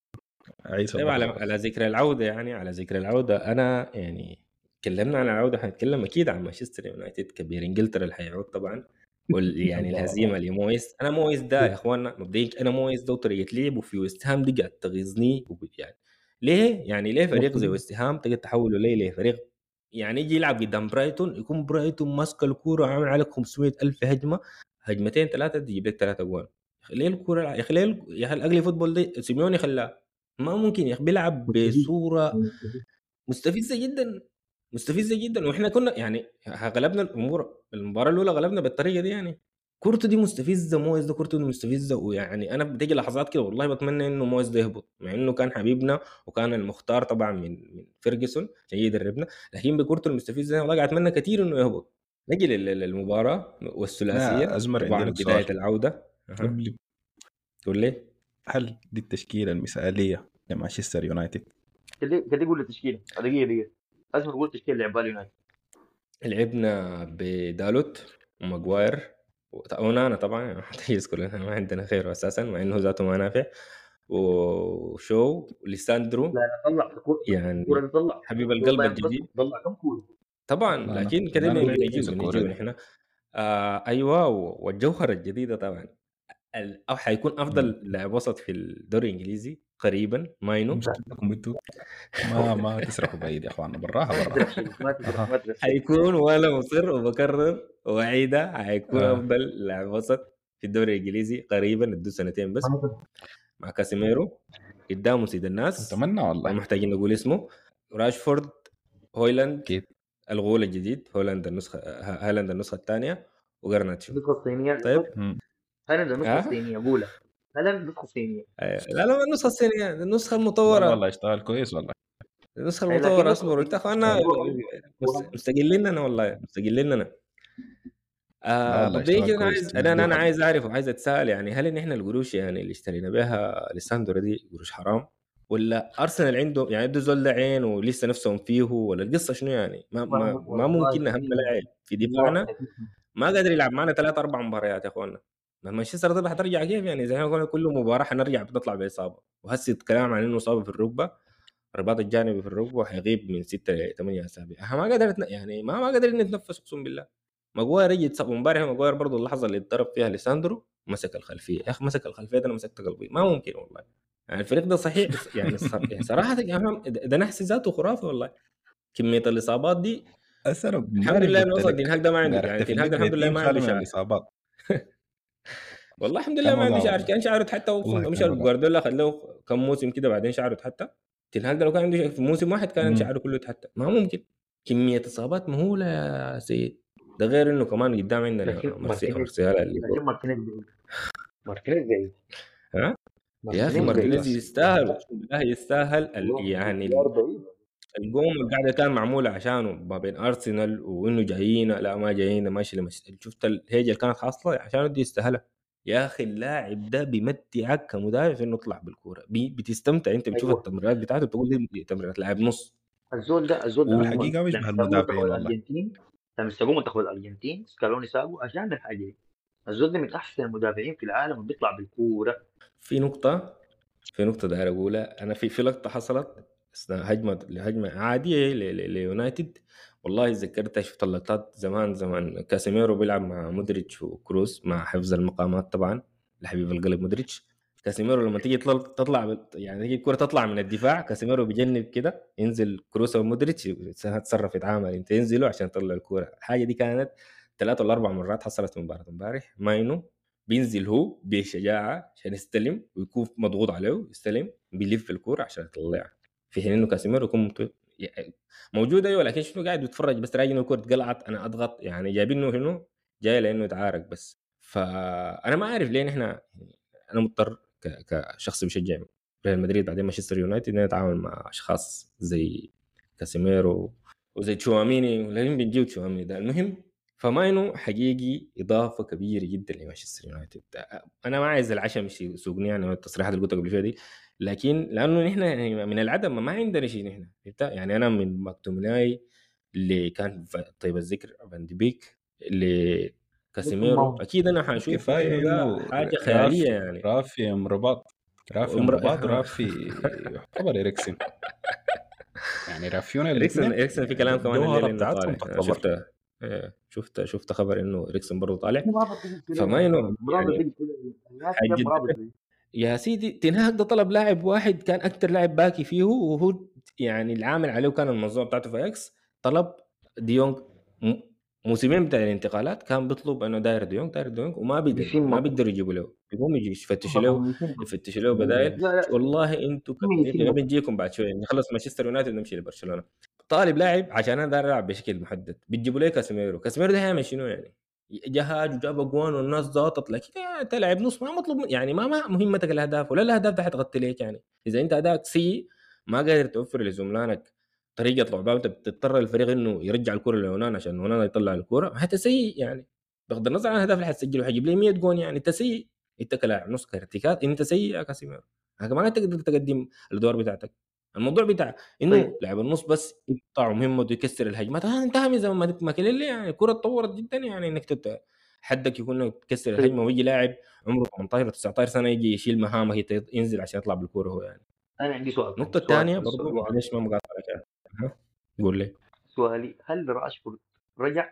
B: عيسى طيب على على ذكر العوده يعني على ذكر العوده انا يعني تكلمنا عن العوده حنتكلم اكيد عن مانشستر يونايتد كبير انجلترا اللي حيعود طبعا وال يعني الهزيمه لمويس انا مويس ده يا اخواننا مبدئيا انا مويس ده وطريقه لعبه في ويست هام دي قاعد تغيظني يعني ليه؟ يعني ليه فريق زي ويست هام تقدر تحوله ليه لفريق يعني يجي يلعب قدام برايتون يكون برايتون ماسك الكوره وعامل عليك 500 الف هجمه هجمتين ثلاثه تجيب لك ثلاثه اجوان ليه الكوره يا اخي ليه يا اخي الاقلي فوتبول دي سيميوني خلاه ما ممكن يا اخي بيلعب بصوره مستفزه جدا مستفزه جدا واحنا كنا يعني غلبنا الامور المباراه الاولى غلبنا بالطريقه دي يعني كورته دي مستفزه مويز ده كورته دي مستفزه ويعني انا بتجي لحظات كده والله بتمنى انه مويز ده يهبط مع انه كان حبيبنا وكان المختار طبعا من من فيرجسون عشان يدربنا لكن بكورته المستفزه والله قاعد اتمنى كثير انه يهبط نجي للمباراه والثلاثيه
A: ازمر
B: طبعا بدايه العوده قبل قول لي
A: هل دي التشكيله المثاليه لمانشستر يونايتد؟
C: كده كده قول التشكيله دقيقه دقيقه اسمع قلت تشكيل لعب اليونايتد
B: لعبنا بدالوت وماجواير ونانا طبعا ما يذكر لنا ما عندنا خير اساسا مع انه ذاته ما نافع وشو وليساندرو
C: لا لا طلع الكورة
B: يعني
C: الكورة اللي طلع
B: حبيب القلب
C: والله
B: الجديد
C: طلع كم كورة
B: طبعا
A: لا، لا.
B: لكن كده
A: لا، لا،
B: بنجي
A: لا،
B: نجيب
A: الكورة
B: نجيب
A: دي.
B: نحن آه ايوه و- والجوهره الجديده طبعا ال- او حيكون افضل لاعب وسط في الدوري الانجليزي قريبا ماينو
A: مشكلتكم انتوا ما ما تسرحوا بعيد يا اخوانا براها
C: ما
A: براها
C: تدرك شيء ما تدرك ما تدرك شيء
B: حيكون وانا مصر وبكرر واعيدها حيكون
A: آه.
B: افضل لاعب وسط في الدوري الانجليزي قريبا ادوا سنتين بس مع كاسيميرو قدامه سيد الناس
A: اتمنى
B: ما
A: والله
B: محتاجين نقول اسمه راشفورد هويلاند
A: اكيد
B: الغول الجديد هولاند النسخه ها- هالاند النسخه الثانيه وجرناتشو
C: النسخة الصينية
B: طيب
A: مم.
C: هلا النسخة
B: آه.
C: الصينية أولى هلا النسخة الصينية
B: أيوة. لا لا النسخه الصينيه النسخه
A: لا
B: المطوره
A: والله اشتغل كويس والله
B: النسخه
C: أي، لكن
B: المطوره
C: نسخة
B: اصبروا انت اخوانا
C: الصينية
B: مست- مستقلين والله مستقلين آه
A: لا، لا،
B: مبدئيا
A: اشتغل
B: كده انا
A: كويس.
B: عايز انا انا
A: جوهر.
B: عايز اعرف وعايز اتساءل يعني هل ان احنا القروش يعني اللي اشترينا بها ليساندرو دي قروش حرام ولا ارسنال عنده يعني عنده زول ده عين ولسه نفسهم فيه ولا القصه شنو يعني ما ما, ما ممكن اهم لاعب في دفاعنا ما قادر يلعب معنا ثلاث اربع مباريات يا اخوانا ما مانشستر ده حترجع كيف يعني زي ما قلنا كل مباراه حنرجع بنطلع باصابه وهسه الكلام عن انه اصابه في الركبه الرباط الجانبي في الركبه وحيغيب من ستة ل 8 اسابيع احنا ما قدرت يعني ما ما قادرين نتنفس اقسم بالله ماجواير يجي يتصاب امبارح ماجواير برضه اللحظه اللي اتضرب فيها ليساندرو مسك الخلفيه يا اخي مسك الخلفيه ده انا مسكت قلبي ما ممكن والله يعني الفريق ده صحيح بس يعني ص- يعني صراحه يا عم ده ده نحس ذاته خرافي والله كميه الاصابات دي
A: أسرع
B: الحمد لله انه وصل دين هاك ده ما عنده يعني دين هاك ده الحمد لله ما عنده شعر
A: الاصابات
B: والله الحمد لله
A: كان
B: ما عنده
A: وضعه
B: شعر
A: والله.
B: كان شعره حتى
A: والله كان
B: مشى
A: وضعه.
B: جوارديولا خلوه كم موسم كده بعدين شعره حتى تين هاك ده لو كان عنده شعر في موسم واحد كان
A: مم.
B: شعره كله يتحتى ما ممكن كميه اصابات مهوله يا سيد ده غير انه كمان قدام عندنا
C: لكن
B: مرسي
C: مارتينيز-
B: مرسيالا اللي
C: لكن مارتينيز بعيد مارتينيز بعيد
B: ها؟ يا اخي
A: بعيد.
B: مارتينيز
A: بس.
B: يستاهل اقسم بالله يستاهل ال- يعني ال-
C: بعيد
B: القوم القاعده كان معموله عشانه ما بين ارسنال وانه جايين لا ما جايين ماشي لمش شفت الهيجه اللي كانت حاصله عشان دي يستاهلها يا اخي اللاعب ده بيمتعك كمدافع في انه يطلع بالكوره بي بتستمتع انت بتشوف
C: أيوة.
B: التمريرات بتاعته بتقول دي تمريرات لاعب نص
C: الزول ده الزول ده
A: والحقيقة
C: أصلاً
A: بيشبه
C: لما
A: المدافعين
C: سابوا منتخب
A: والله.
C: الارجنتين لما سابوا منتخب الارجنتين سكالوني سابوا عشان الحاجه دي الزول ده من احسن المدافعين في العالم اللي بيطلع بالكوره
B: في نقطة في نقطة داير أقولها أنا في في لقطة حصلت أثناء هجمة هجمة عادية ل- ل- ليونايتد والله تذكرتها شفت اللقطات زمان زمان كاسيميرو بيلعب مع مودريتش وكروس مع حفظ المقامات طبعا لحبيب القلب مودريتش كاسيميرو لما تيجي تطلع تطلع بت- يعني تيجي الكرة تطلع من الدفاع كاسيميرو بيجنب كده ينزل كروس ومودريتش تصرف يتعامل انت ينزلوا عشان يطلع الكرة الحاجة دي كانت ثلاث ولا أربع مرات حصلت في مباراة امبارح ماينو بينزل هو بشجاعه عشان يستلم ويكون مضغوط عليه يستلم بيلف الكوره عشان يطلعها في حين انه كاسيميرو يكون مت- يعني موجود ايوه لكن شنو قاعد يتفرج بس راجع انه الكوره اتقلعت انا اضغط يعني جايبينه شنو جاي لانه يتعارك بس فانا ما عارف ليه نحن انا مضطر ك- كشخص بيشجع ريال مدريد بعدين مانشستر يونايتد اني اتعامل مع اشخاص زي كاسيميرو وزي تشواميني ولكن بنجيب تشواميني ده المهم فماينو حقيقي اضافه كبيره جدا لمانشستر يونايتد انا ما عايز العشم مش يسوقني يعني التصريحات اللي قلتها قبل شويه دي لكن لانه نحن يعني من العدم ما عندنا شيء نحن فهمت؟ يعني انا من ماكتوميناي اللي كان ف- طيب الذكر فان دي بيك لكاسيميرو
C: ماونت.
B: اكيد انا حاشوف
A: كفايه
B: إنه ده
A: انه
B: حاجه خياليه يعني
A: رافي امرباط رافي
B: ومر-
A: امرباط رافي يعتبر اريكسن يعني رافيون
B: اريكسن
A: الاثنين
B: اريكسن في كلام كمان
A: الجوهرة
B: الليل انه
A: بتاعتهم
B: طالع أنا
A: تعتبر.
B: شفت إيه، شفت شفت خبر انه اريكسن برضه طالع
C: مرابط بيجي كده.
B: فماينو
C: مرابط
B: يعني
C: بيجي كده. الناس
B: حاجة
C: ده مرابط بيجي.
B: يا سيدي تنهاك ده طلب لاعب واحد كان اكثر لاعب باكي فيه وهو يعني العامل عليه كان المنظومه بتاعته في اكس طلب ديونج م- موسمين بتاع الانتقالات كان بيطلب انه داير ديونج داير ديونج وما بيقدر
C: بيسيب
B: ما
C: مط-
B: بيقدروا يجيبوا له بيقوم يجي يفتشوا له يفتشوا له بدايل
C: لا لا
B: والله انتوا
C: مين يسيب مط-
B: بنجيكم بعد شويه نخلص مانشستر يونايتد نمشي لبرشلونه طالب لاعب عشان انا داير العب بشكل محدد بتجيبوا لي كاسيميرو كاسيميرو ده هيعمل شنو يعني جهاج وجاب اجوان والناس ضاطت لكن انت لاعب نص ما مطلوب من- يعني ما ما مهمتك الاهداف ولا الاهداف ده حتغطي ليك يعني اذا انت اداءك سيء ما قادر توفر لزملائك طريقه لعبها انت بتضطر الفريق انه يرجع الكره لهونان عشان هونان يطلع الكره ما انت سيء يعني بغض النظر عن الاهداف اللي حتسجله حيجيب لي 100 جون يعني انت سيء انت كلاعب نص كارتيكات انت سيء يا كاسيميرو ما تقدر تقدم الادوار بتاعتك الموضوع بتاع انه
C: طيب.
B: لاعب النص بس يقطع مهمته يكسر الهجمات هذا انتهى من زمن ما- ماكليلي يعني الكره تطورت جدا يعني انك تت... حدك يكون انك تكسر
C: طيب.
B: الهجمه ويجي لاعب عمره 18 و 19 سنه يجي يشيل مهامه يت- ينزل عشان يطلع بالكوره هو يعني
C: انا عندي سؤال
B: النقطه
C: سؤال-
B: الثانيه
C: سؤال-
B: برضه معلش ما مقاطع لك يعني. أها. قول لي
C: سؤالي هل راشفورد رجع؟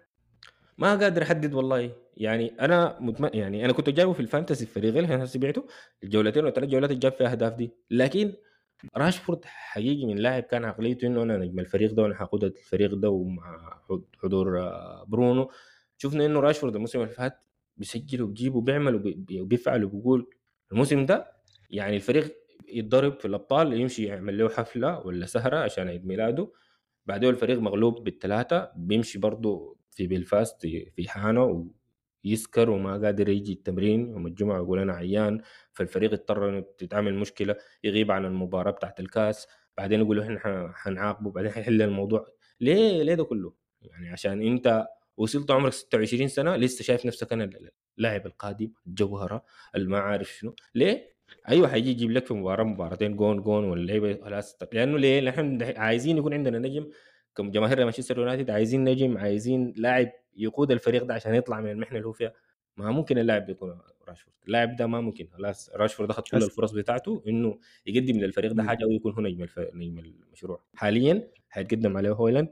B: ما قادر احدد والله يعني انا متم... يعني انا كنت جايبه في الفانتسي الفريق اللي انا سمعته الجولتين والثلاث جولات اللي جاب فيها اهداف دي لكن راشفورد حقيقي من لاعب كان عقليته انه انا نجم الفريق ده وانا حقود الفريق ده ومع حض- حضور آه، برونو شفنا انه راشفورد الموسم اللي فات بيسجل وبيجيب وبيعمل وبي- وبيفعل وبيقول الموسم ده يعني الفريق يتضرب في الابطال يمشي يعمل له حفله ولا سهره عشان عيد ميلاده بعدين الفريق مغلوب بالثلاثه بيمشي برضه في بلفاست في حانه ويسكر وما قادر يجي التمرين يوم الجمعه يقول انا عيان فالفريق اضطر انه تتعمل مشكله يغيب عن المباراه بتاعت الكاس بعدين يقولوا احنا ح- حنعاقبه بعدين حيحل الموضوع ليه ليه ده كله يعني عشان انت وصلت عمرك 26 سنه لسه شايف نفسك انا اللاعب القادم الجوهره اللي ما عارف شنو ليه ايوه حيجي يجيب لك في مباراه مباراتين جون جون واللعيبه خلاص لانه ليه؟ لأن احنا عايزين يكون عندنا نجم كجماهير مانشستر يونايتد عايزين نجم عايزين لاعب يقود الفريق ده عشان يطلع من المحنه اللي هو فيها ما ممكن اللاعب يكون راشفورد اللاعب ده ما ممكن خلاص راشفورد اخذ كل
A: هس-
B: الفرص بتاعته انه يقدم للفريق ده
A: مم.
B: حاجه ويكون هو نجم الف... نجم المشروع حاليا حيتقدم عليه هويلاند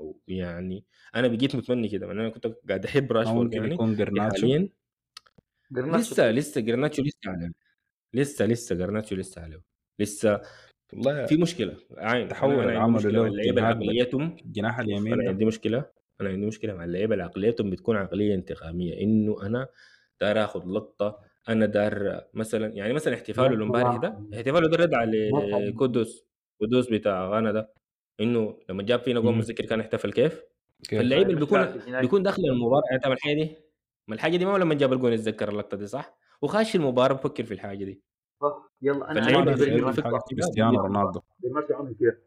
B: يعني انا بقيت متمني كده انا كنت قاعد احب
A: ما
B: راشفورد
A: ممكن
B: يعني
A: يكون جرناتشو
B: حاليا
C: جرناتشو
B: لسه لسه جرناتشو لسه عليه لسه لسه جرناتشو لسه عليه لسه
A: والله
B: في مشكله عين
A: التحول
B: انا, أنا
A: اللي
B: عندي
A: عمله
B: مشكله
A: له
B: مع اللعيبه
A: تنهاج
B: اللي عقليتهم
A: الجناح
B: شوف
A: اليمين
B: انا
A: ده
B: عندي مشكله انا عندي مشكله مع اللعيبه اللي عقليتهم بتكون عقليه انتقاميه انه انا داير اخذ لقطه انا داير مثلا يعني مثلا احتفاله اللي امبارح ده احتفاله ده رد على قدس قدوس بتاع غانا ده انه لما جاب فينا جول
A: مم.
B: متذكر كان احتفل كيف
A: كيف
B: فاللعيب اللي
C: بس
B: بيكون
C: لا، في هناك-
B: بيكون داخل المباراه يعني طبعا الحاجه دي ما الحاجه دي ما هو لما جاب الجول يتذكر اللقطه دي صح وخاش المباراه بفكر في الحاجه دي
C: صح يلا انا
B: فاللعيبة
C: أنا
B: اللي
C: بالنسبة لي
B: في
C: جرناتشو
A: حاجة كريستيانو رونالدو
C: جرناتشو عمل كده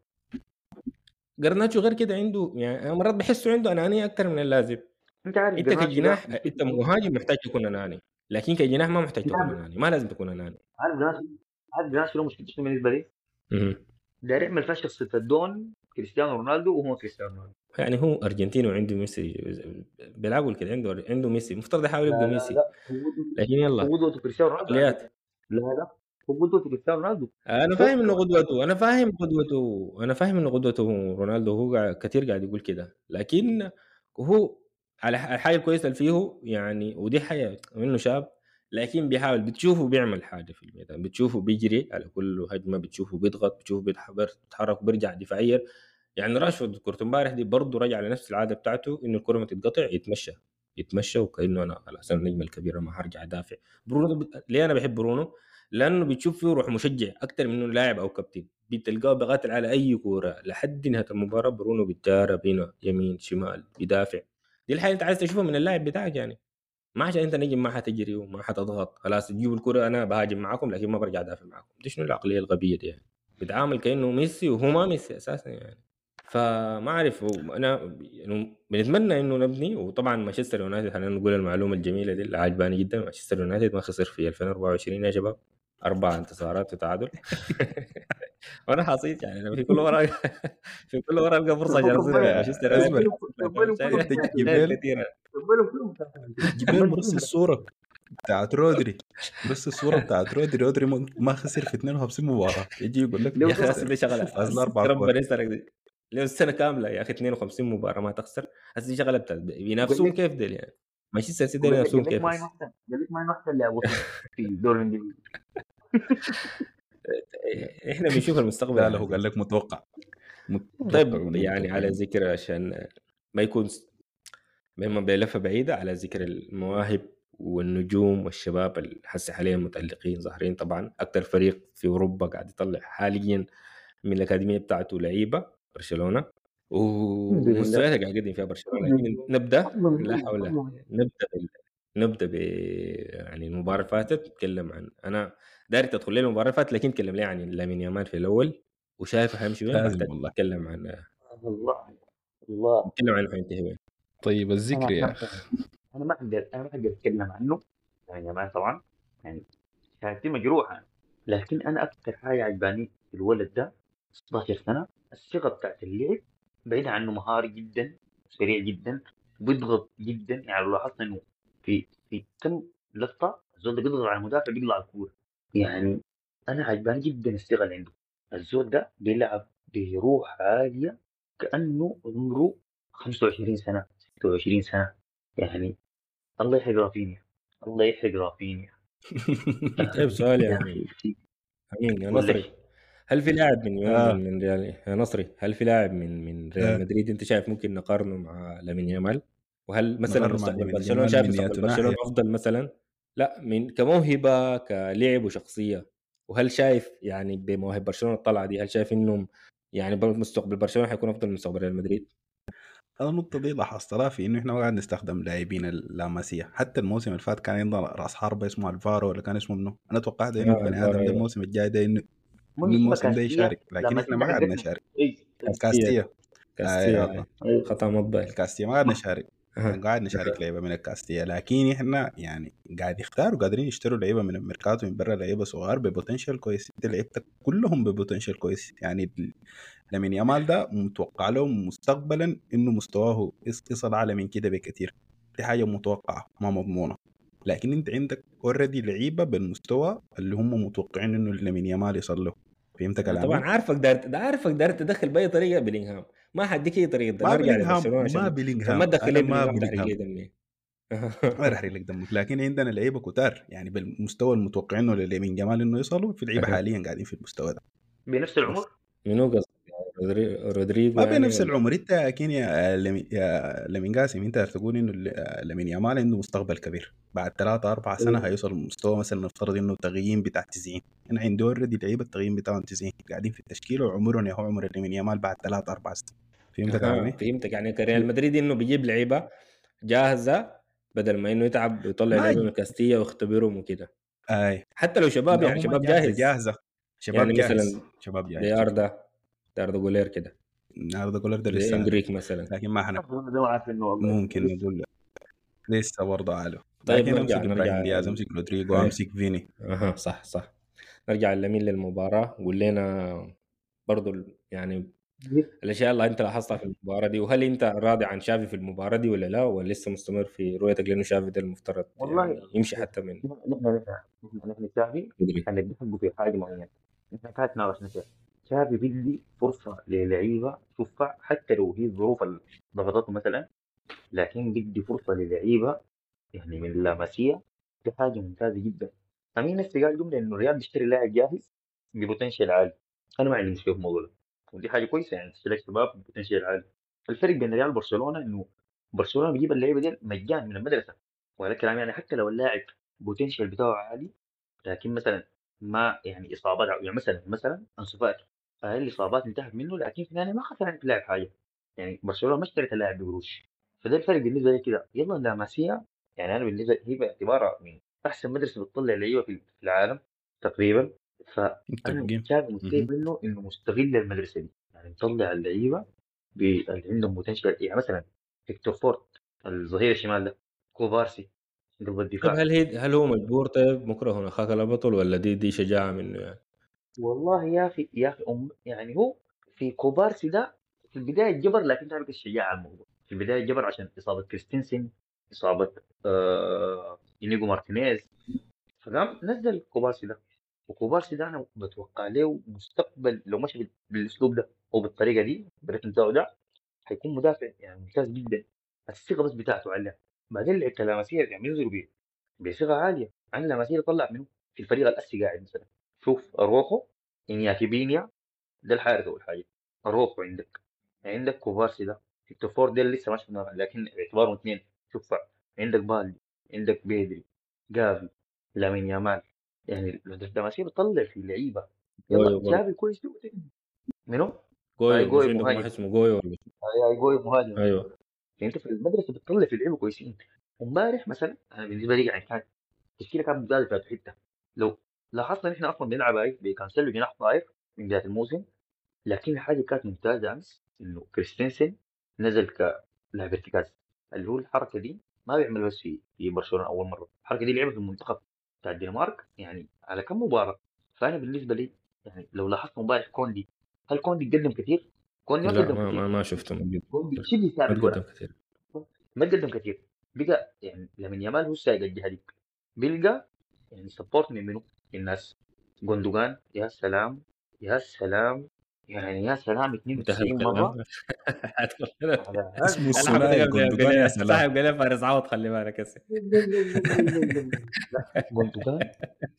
B: جرناتشو غير كده عنده يعني أنا مرات بحسه عنده انانيه اكثر من اللازم
C: انت عارف
B: انت
C: جرناتشو ده
B: كجناح
C: مشكلته
B: انت مهاجم محتاج تكون اناني لكن كجناح ما محتاج تكون
C: نعم.
B: اناني ما لازم تكون اناني
C: عارف جرناتشو عارف جرناتشو له مشكلته شنو بالنسبه لي؟
B: مهم.
C: داير يعمل فيها شخصيه الدون كريستيانو رونالدو وهو كريستيانو رونالدو
B: يعني هو ارجنتيني وعنده ميسي بالعقل كده عنده عنده ميسي مفترض يحاول يبقى ميسي
C: لا هو
B: لكن يلا
C: قدوته كريستيانو رونالدو
B: عقليات
C: لا لا هو قدوته كريستيانو رونالدو
B: انا فاهم انه قدوته انا فاهم قدوته انا فاهم انه قدوته رونالدو هو قاعد كثير قاعد يقول كده لكن هو على ح- الحاجه الكويسه اللي فيه يعني ودي حاجه انه شاب لكن بيحاول بتشوفه بيعمل حاجه في الميدان بتشوفه بيجري على كل هجمه بتشوفه بيضغط بتشوفه بيتح- بيتحرك وبيرجع دفاعيا يعني راشفورد كرة امبارح دي برضه رجع لنفس العاده بتاعته انه الكره ما تتقطع يتمشى يتمشى وكانه انا خلاص انا النجم الكبير ما هرجع ادافع برونو ب... ليه انا بحب برونو؟ لانه بتشوف فيه روح مشجع اكثر من انه لاعب او كابتن بتلقاه بيقاتل على اي كوره لحد نهايه المباراه برونو بيتجارب هنا يمين شمال بيدافع دي الحاجه انت عايز تشوفها من اللاعب بتاعك يعني ما عشان انت نجم ما حتجري وما حتضغط خلاص تجيبوا الكره انا بهاجم معاكم لكن ما برجع ادافع معاكم دي شنو العقليه الغبيه دي يعني بيتعامل كانه ميسي وهو ما ميسي اساسا يعني فما اعرف هو- انا يعني بنتمنى انه نبني وطبعا مانشستر يونايتد خلينا نقول المعلومه الجميله دي اللي عجباني جدا مانشستر يونايتد ما خسر في 2024 يا شباب اربع انتصارات وتعادل وانا حصيت يعني انا في كل مره في كل مره القى فرصه عشان اصير مانشستر
A: أزمة.
B: يونايتد
A: جبال.
B: كثيره
A: جبال مرسل الصورة بتاعت رودري بس الصورة بتاعت رودري رودري ما- ما خسر في 52 مباراة يجي يقول لك
B: يا اخي هسه دي شغله
A: فاز له أربع
B: ربنا
A: كور.
B: يسترك دي لو السنه كامله يا اخي 52 مباراه ما تخسر هسه دي شغله بتاعت بينافسون
C: لك-
B: كيف ديل يعني مانشستر سيتي
C: قال لك
B: ينافسون
C: قال لك
B: كيف
C: ما
B: هسه؟
C: ينحسن قال لك ما ينحسن اللي وصل في الدوري الانجليزي
B: احنا بنشوف المستقبل
A: لا
B: على
A: لا هو قال لك متوقع متوقع
B: طيب
A: منه
B: يعني
A: متوقع.
B: على ذكر عشان ما يكون س- مما بلفه بعيده على ذكر المواهب والنجوم والشباب اللي هسه حاليا متالقين ظاهرين طبعا اكثر فريق في اوروبا قاعد يطلع حاليا من الاكاديميه بتاعته لعيبه برشلونه ومستوياتها قاعد يقدم فيها برشلونه لكن نبدا لا حول ولا قوة. نبدا بال... نبدا ب يعني المباراه اللي فاتت نتكلم عن انا داير تدخل لي المباراه اللي فاتت لكن نتكلم لي عن لامين يامال في الاول وشايف حيمشي وين
A: لازم
B: بعد
A: والله.
B: نتكلم عن
C: الله الله
B: نتكلم عن حينتهي وين
A: طيب الذكر يا
C: انا
A: أخي
C: انا ما اقدر انا ما اقدر اتكلم عنه يعني ما طبعا يعني شهادتي مجروحه لكن انا اكثر حاجه عجباني في الولد ده 16 سنه الثقه بتاعت اللعب بعيد عنه مهاري جدا سريع جدا بيضغط جدا يعني لو لاحظت انه في في كم لقطه الزول ده بيضغط على المدافع بيطلع الكوره يعني انا عجباني جدا الثقه اللي عنده الزول ده بيلعب بروح عاليه كانه عمره 25 سنه 26 سنه يعني الله يحرق رافينيا الله يحرق رافينيا
B: طيب سؤال يا
C: يعني في
B: امين يا
C: قول لي
B: نصري هل في لاعب من
A: آه.
B: من من ريال يا نصري هل في لاعب من من ريال
A: آه.
B: مدريد انت شايف ممكن نقارنه مع لامين يامال؟ وهل مثلا
A: نقارنه مع
B: مستقبل
A: لامين
B: برشلونه
A: يامال
B: شايف
A: من
B: مستقبل
A: ناحية
B: برشلونه
A: ناحية.
B: افضل مثلا؟ لا من كموهبه كلعب وشخصيه وهل شايف يعني بمواهب برشلونه الطلعه دي هل شايف انهم يعني بر- مستقبل برشلونه حيكون افضل من مستقبل ريال مدريد؟
A: انا النقطة دي لاحظتها في انه احنا ما قاعد نستخدم لاعبين اللاماسية حتى الموسم اللي فات كان عندنا راس حربة اسمه الفارو ولا كان اسمه منه انا توقعت انه
B: آه،
A: بني
B: الفارو،
A: ادم ده
B: أيوة.
A: الموسم الجاي ده انه
C: مو
A: إنه
C: اسمها
A: الموسم ده
C: كاستيا
A: يشارك
C: لا
A: لكن
C: ما
A: احنا ما
C: حقتنا
A: قاعدنا نشارك
C: اي
A: الكاستية
B: كاستيا
A: أيوة.
C: أيوة.
B: خطا مطبعي
A: الكاستية ما قاعد نشارك
B: أها.
A: قاعد نشارك لعيبه من الكاستية لكن احنا يعني قاعد يختاروا قادرين يشتروا لعيبه من الميركاتو من برا لعيبه صغار ببوتنشال كويس انت لعيبتك كلهم ببوتنشال كويس يعني ال- لامين يامال ده متوقع له مستقبلا انه مستواه يص- يصل اعلى من كده بكثير دي حاجه متوقعه ما مضمونه لكن انت عندك اوريدي لعيبه بالمستوى اللي هم متوقعين انه لامين يامال يصل له فهمت كلامي؟
B: طبعا عارفك دارت ده عارفك دارت تدخل باي طريقه بلينغهام ما حديك اي طريقه ده
A: ما
B: نرجع
A: بلينغهام
B: لبرشلونه
A: ما
B: عشان عشان
A: بلينغهام
B: ما تدخل
A: انا
B: لي
A: ما
B: بلينغهام تحرق
A: بلينغهام
B: لي دمي
A: ما راح يحرق لك دمك لكن عندنا لعيبه كتار يعني بالمستوى المتوقعينه لليمين جمال انه يصلوا في لعيبه
B: أها.
A: حاليا قاعدين في المستوى ده
C: بنفس العمر
B: منو قصدك رودري- رودريجو
A: ما
B: يعني
A: بنفس
B: ولا-
A: العمر انت اكيد يا لمين يا لمين قاسم انت تقول انه ل- لمين يامال عنده مستقبل كبير بعد ثلاثة أربعة سنة هيوصل مستوى مثلا نفترض انه تقييم بتاع 90 انا عندي اوريدي لعيبه التقييم بتاعهم 90 قاعدين في التشكيله وعمرهم يا هو عمر لمين يامال بعد ثلاثة أربعة سنين فهمت
B: أها،
A: كلامي؟
B: فهمتك يعني كريال مدريد انه بيجيب لعيبه جاهزه بدل ما انه يتعب يطلع
A: ما
B: لعيبه
A: ي-
B: من كاستيا ويختبرهم وكده
A: اي
B: حتى لو شباب
A: لا
B: يعني
A: هم
B: شباب
A: جاهزة
B: جاهز
A: جاهزة شباب
B: يعني
A: جاهز
B: مثلا
A: شباب جاهز
B: زي اردا زي اردا جولير كده
A: هذا كولر ده
B: زي
A: لسه
B: اندريك مثلا
A: لكن ما احنا
C: ده ما عارف انه والله
A: ممكن نقول لسه برضه عالو
B: طيب
A: لكن
B: نرجع-
A: امسك
B: نرجع-
A: ابراهيم دياز امسك رودريجو
B: أي.
A: امسك فيني
B: اها صح صح نرجع لمين للمباراه قول لنا برضو ال- يعني الاشياء اللي انت لاحظتها في المباراه دي وهل انت راضي عن شافي في المباراه دي ولا لا ولا لسه مستمر في رؤيتك لانه شافي ده المفترض
C: والله
B: يعني يمشي حتى من
C: نحن نحن نحن نحن شافي
B: مدري
C: كان بنحبه في حاجه معينه نحن كانت ناقشنا فيها شافي بيدي فرصه للعيبه تدفع حتى لو هي الظروف اللي ضغطته مثلا لكن بيدي فرصه للعيبه يعني من اللاماسيه دي حاجه ممتازه جدا امين نفسي قال جمله انه الريال بيشتري لاعب جاهز ببوتنشال عالي انا ما عندي مشكله في الموضوع ده ودي حاجه كويسه يعني تشتري لك شباب ببوتنشال عالي الفرق بين الريال وبرشلونه انه برشلونه بيجيب اللعيبه دي مجان من المدرسه وهذا الكلام يعني حتى لو اللاعب بوتنشال بتاعه عالي لكن مثلا ما يعني اصابات يعني مثلا مثلا انسو فاتي اقل اصابات انتهت منه لكن في النهايه ما خسر عن اللاعب حاجه يعني برشلونه ما اشترت اللاعب بقروش فده الفرق بالنسبه لي كده يلا اللاماسيه يعني انا بالنسبه لي هي باعتبارها من احسن مدرسه بتطلع لعيبه في في العالم تقريبا فانا
A: متفقين
C: شايف مستفيد
A: مهم.
C: منه انه مستغل المدرسه دي يعني مطلع اللعيبه ب- اللي عندهم بوتنشال يعني مثلا هيكتور فورت الظهير الشمال ده كوبارسي قلب
B: طيب
C: الدفاع
B: هل هي هل هو مجبور طيب مكره اخاك لا بطل ولا دي دي شجاعه منه يعني
C: والله يا اخي يا اخي أم يعني هو في كوبارسي ده في البدايه جبر لكن تعرف الشجاعه على الموضوع في البدايه جبر عشان اصابه كريستنسن اصابه آه انيجو مارتينيز فقام نزل كوبارسي ده وكوبارسي ده انا بتوقع له مستقبل لو مشى بال- بالاسلوب ده او بالطريقه دي بالريتم بتاعه ده حيكون مدافع يعني ممتاز جدا الثقه بس بتاعته عليها بعدين لعب لاماسيا يعني ينزلوا بيه بثقه عاليه عن لاماسيا طلع منه في الفريق الاسي قاعد مثلا شوف اروخو انياكي بينيا ده الحارس اول حاجه اروخو عندك عندك كوبارسي ده هيكتور فورد ده لسه ما شفناه لكن باعتبارهم اثنين شوف عندك بالدي عندك بيدري جافي لامين يامال يعني لاماسيا بتطلع في لعيبه
B: جويو
C: يلا
B: برضه.
C: جافي كويس جدا منو؟
B: جويو
C: أي جوي
B: مش عندكم
C: مهاجم.
B: واحد اسمه جويو ولا
C: هاي جوي مهاجم
B: ايوه
C: يعني انت في المدرسه بتطلع في لعيبه كويسين امبارح مثلا انا بالنسبه لي يعني كانت التشكيله كانت ممتازه في حته لو لاحظنا نحن اصلا بنلعب هاي بكانسيلو جناح ضعيف من بدايه الموسم لكن الحاجه كانت ممتازه امس انه كريستنسن نزل كلاعب ارتكاز اللي هو الحركه دي ما بيعمل بس في في برشلونه اول مره الحركه دي لعبها في المنتخب بتاع الدنمارك يعني على كم مباراه فانا بالنسبه لي يعني لو لاحظت امبارح كوندي هل كوندي قدم كثير؟ كوندي ما
B: لا
C: قدم
B: ما,
C: كثير
B: ما, ما شفته موجود
C: كوندي شبه
B: ما
C: ثابت
B: تقدم
C: ولا
B: كثير
C: ما قدم كثير بقى يعني لمن يامال هو سايق الجهه دي بيلقى يعني سبورت من منو؟ الناس جوندوجان يا سلام يا سلام يعني يا سلام
B: انتهى
C: 92
B: الكلام
C: مره
B: حتقول
C: على هذا
A: اسمه
B: انا حبيت
A: الثنائي
B: قبل
A: جوندوجان يا سلام
B: صاحب قال فارس عوض خلي بالك هسه
C: لا لا لا لا لا لا لا جوندوجان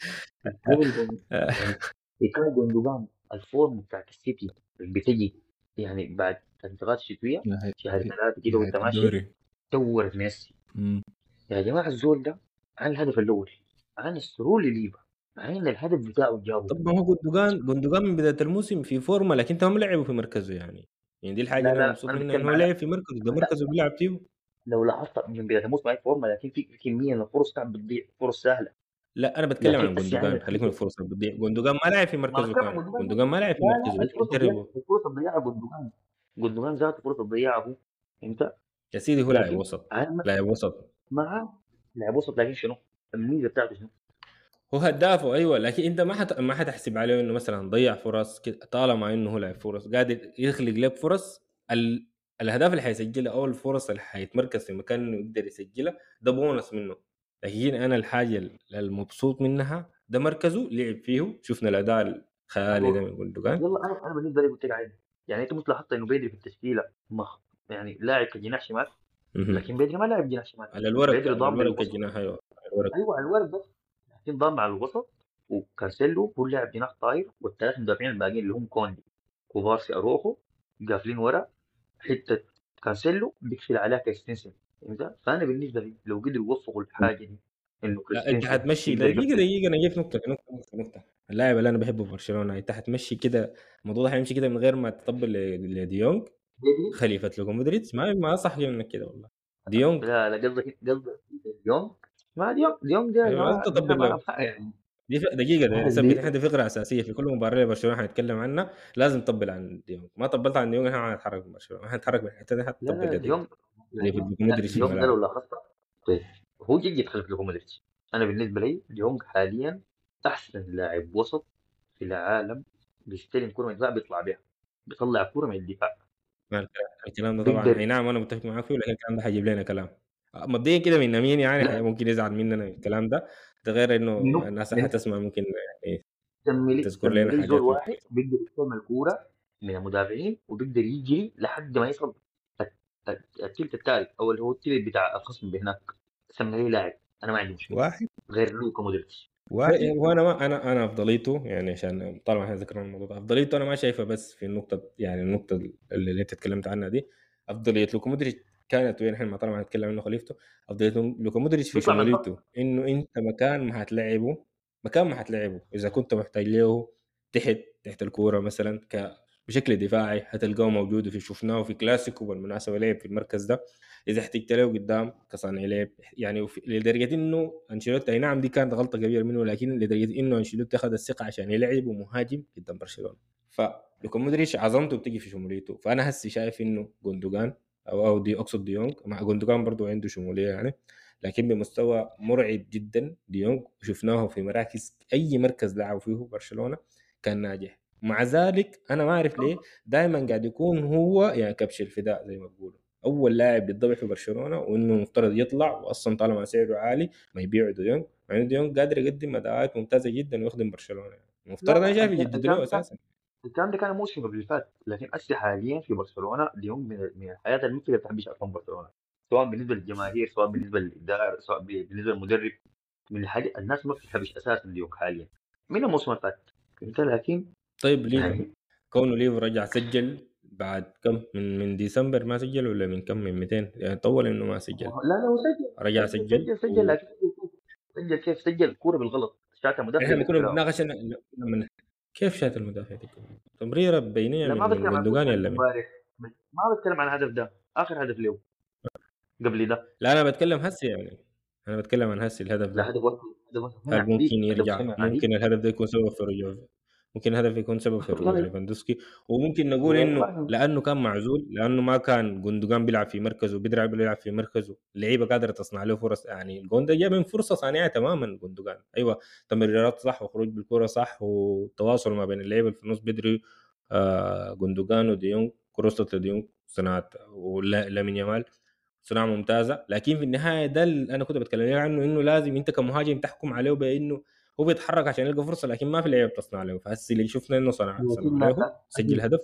C: قبل جون- يعني كان جوندوجان الفورم بتاعت السيتي اللي بتجي يعني بعد الانتقالات الشتويه
A: نهاية
C: شهر ثلاثه كده وانت
A: نهاية
C: ماشي
A: الدوري
C: دورت ميسي
A: مم.
C: يا جماعه الزول ده عن الهدف الاول عن السرور لليفا عن الهدف بتاعه جابه
B: طب ما هو جوندوجان جوندوجان من بدايه الموسم في فورمه لكن انت ما لعبه في مركزه يعني يعني دي الحاجه
C: لا
B: اللي انا
C: لا
B: مبسوط
C: انا
B: منها
C: بتكلم
B: انه هو
C: على
B: لعب في مركزه ده
C: لا
B: مركزه بيلعب فيه
C: لو لاحظت من بدايه الموسم ما هي فورمه لكن في في كميه من الفرص كانت بتضيع فرص سهله
B: لا انا بتكلم
C: لكن
B: عن
C: بس يعني
B: جوندوجان خليك من
C: الفكره
B: الفرص اللي بتضيع جوندوجان ما لعب في
C: ما
B: مركزه
C: بتكلم عن
B: كان
C: جوندوجان
B: جوندوجان ما لعب في
C: لا لا
B: مركزه انت
C: الفرصه
B: انت
C: الضياع
B: ربو
C: الفرصه الضياع جوندوجان جوندوجان ذاته فرصه ضياعه انت
B: يا سيدي هو لاعب
C: لكن
B: وسط
C: انا
B: لاعب وسط
C: معاه لاعب وسط لكن شنو؟ الميزه بتاعته شنو؟
B: هو هدافه ايوه لكن انت ما حت... ما حتحسب عليه انه مثلا ضيع فرص كده طالما انه هو لاعب فرص قادر يخلق لك فرص ال... الاهداف اللي حيسجلها او الفرص اللي حيتمركز في مكان انه يقدر يسجلها ده بونص منه لكن انا الحاجه المبسوط منها ده مركزه لعب فيه شفنا الاداء الخيالي ده من جوندوجان
C: يلا انا انا بالنسبه لي قلت لك عادي يعني انت مش لاحظت انه بيدري في التشكيله مخ يعني لاعب كجناح شمال
B: مهم.
C: لكن بيدري ما لاعب جناح شمال
B: على الورق
C: بيدري
B: على
C: ضام
B: الورق
C: بالوسط
B: الجناح ايوه على الورق
C: ايوه على الورق بس لكن ضام على الوسط وكانسيلو هو لاعب جناح طاير والثلاث مدافعين الباقيين اللي هم كوندي كوبارسي اروخو قافلين ورا حته كانسيلو بيقفل عليها كريستنسن فهمت؟ فانا بالنسبه لي لو قدروا يوفقوا الحاجه دي انه
B: لا انت
C: كريستنسن
B: حتمشي
C: يقدر
B: دقيقه
C: يقفل
B: دقيقه انا جاي في نقطه في نقطه في نقطه اللاعب اللي انا بحبه في برشلونه انت حتمشي كده الموضوع ده حيمشي كده من غير ما تطبل ل- لديونج
C: بيدري
B: خليفه لوكا مودريتش ما ما صح منك كده والله ديونج
C: لا لا قصدك قصدك ديونج ما ديونج ديونج ده يا
B: ايوه
C: جماعه
B: لازم تطبل
C: بيلعب
B: له
C: على يعني
B: دي ف... دقيقه ده
C: هذا
B: ثبت
C: اللي
B: احنا دي فقره اساسيه في كل مباراه لبرشلونه حنتكلم عنها لازم تطبل عن ديونج ما طبلت عن ديونج احنا حنتحرك من برشلونه حنتحرك من الحته دي
C: لا
B: حتطبل
C: لا
B: لديونج
C: ديونج
B: خليفه
C: ديونج
B: لوكا
C: لا
B: مودريتش في
C: ديونج ده لو
B: الملعب
C: لاحظت طيب هو جد يتخلف لكم مودريتش انا بالنسبه لي ديونج حاليا احسن لاعب وسط في العالم بيستلم كره من الدفاع بيطلع بيها بيطلع كره من الدفاع
B: ما الكلام الكلام ده طبعا
C: بيقدر
B: اي نعم انا متفق معاك فيه لكن الكلام ده حيجيب لنا كلام مبدئيا كده من مين يعني حي-
C: لا
B: ممكن يزعل مننا الكلام ده ده غير انه
C: منو
B: الناس
C: من
B: حتسمع ممكن يعني
C: سمي لي
B: تذكر
C: سمي
B: لنا
C: لي زول
B: حاجات
C: واحد بيقدر يستلم الكوره من المدافعين وبيقدر يجري لحد ما يصل الت- الت- التلت الثالث او اللي هو التلت بتاع الخصم بهناك سمي لي لاعب انا ما عندي مشكله
A: واحد
C: غير لوكا مودريتش
A: واحد
B: وانا ما انا انا افضليته يعني عشان طالما احنا ذكرنا الموضوع ده افضليته انا ما شايفها بس في النقطه يعني النقطه اللي اللي انت تكلمت عنها دي افضليه لوكا مودريتش كانت وين احنا ما طالما هنتكلم عنه خليفته افضليه لوكا مودريتش في
C: بيطلع من الخط
B: شموليته انه انت مكان ما هتلعبه مكان ما هتلعبه اذا كنت محتاج له تحت تحت الكوره مثلا ك بشكل دفاعي هتلقاه موجود وفي شفناه في كلاسيكو بالمناسبه لعب في المركز ده اذا احتجت له قدام كصانع لعب يعني وفي- لدرجه انه انشيلوتي اي نعم دي كانت غلطه كبيره منه لكن لدرجه انه انشيلوتي اخذ الثقه عشان يلعب مهاجم قدام برشلونه فلوكا مودريتش عظمته بتيجي في شموليته فانا هسي شايف انه جوندوجان او او دي اقصد ديونج مع جوندوجان برضو عنده شموليه يعني لكن بمستوى مرعب جدا ديونج شفناه في مراكز اي مركز لعب فيه برشلونه كان ناجح مع ذلك انا ما اعرف ليه دائما قاعد يكون هو يعني كبش الفداء زي ما بيقولوا اول لاعب بيتضبع في برشلونه وانه مفترض يطلع واصلا طالما سعره عالي ما يبيعوا ديونج مع انه ديونج قادر يقدم اداءات ممتازه جدا ويخدم برشلونه يعني.
C: لا
B: المفترض انا
C: لا
B: شايف
C: الك-
B: يجددوا
C: الكلام
B: له
C: ده كان
B: اساسا
C: الكلام ده كان الموسم قبل اللي فات لكن هسه حاليا في برشلونه اليوم من من الحياه اللي ممكن تحبش ارقام برشلونه سواء بالنسبه للجماهير سواء بالنسبه للاداره سواء ب- بالنسبه للمدرب من الحاجه الناس ما بتحبش اساسا اليوم حاليا من الموسم اللي فات فهمت لكن
B: طيب ليفا
C: يعني
B: كونه ليفا رجع سجل بعد كم من من ديسمبر ما سجل ولا من كم من 200 يعني طول انه ما سجل
C: لا لا هو سجل
B: رجع
C: سجل
B: سجل
C: سجل سجل لكن سجل كيف سجل كوره بالغلط شاتها مدافع
B: احنا كنا
C: يذكرها
B: بنناقش إن- لما كيف شات المدافع دي تمريره بينيه
C: لا ما
B: من من
C: بتكلم عن
B: جندوجان
C: عن
B: ولا من
C: امبارح ما بتكلم عن الهدف ده اخر هدف له قبل ده
B: لا انا بتكلم هسه يعني انا بتكلم عن هسه الهدف
C: لا
B: ده
C: هدف واحد هدف واحد
B: هل
C: عديد
B: ممكن
C: هدف
B: يرجع
C: سمع عديد
B: ممكن الهدف ده يكون سبب في رجوع ممكن الهدف يكون سبب في رجوع
C: والله
B: ليفاندوسكي وممكن نقول انه
C: والله
B: لانه كان معزول لانه ما كان جندوجان بيلعب في مركزه بيدرع بيلعب في مركزه اللعيبه قادره تصنع له فرص يعني الجون ده جاء من فرصه صانعه تماما جندوجان ايوه تمريرات صح وخروج بالكره صح والتواصل ما بين اللعيبه اللي في النص بدري آه جندوجان وديونج كروستو ديونج صناعه ولامين يامال صناعه ممتازه لكن في النهايه ده اللي انا كنت بتكلم عنه انه لازم انت كمهاجم تحكم عليه بانه هو بيتحرك عشان يلقى فرصه لكن ما في لعيبه بتصنع له فهسه اللي شفنا انه صنع صنع له سجل هدف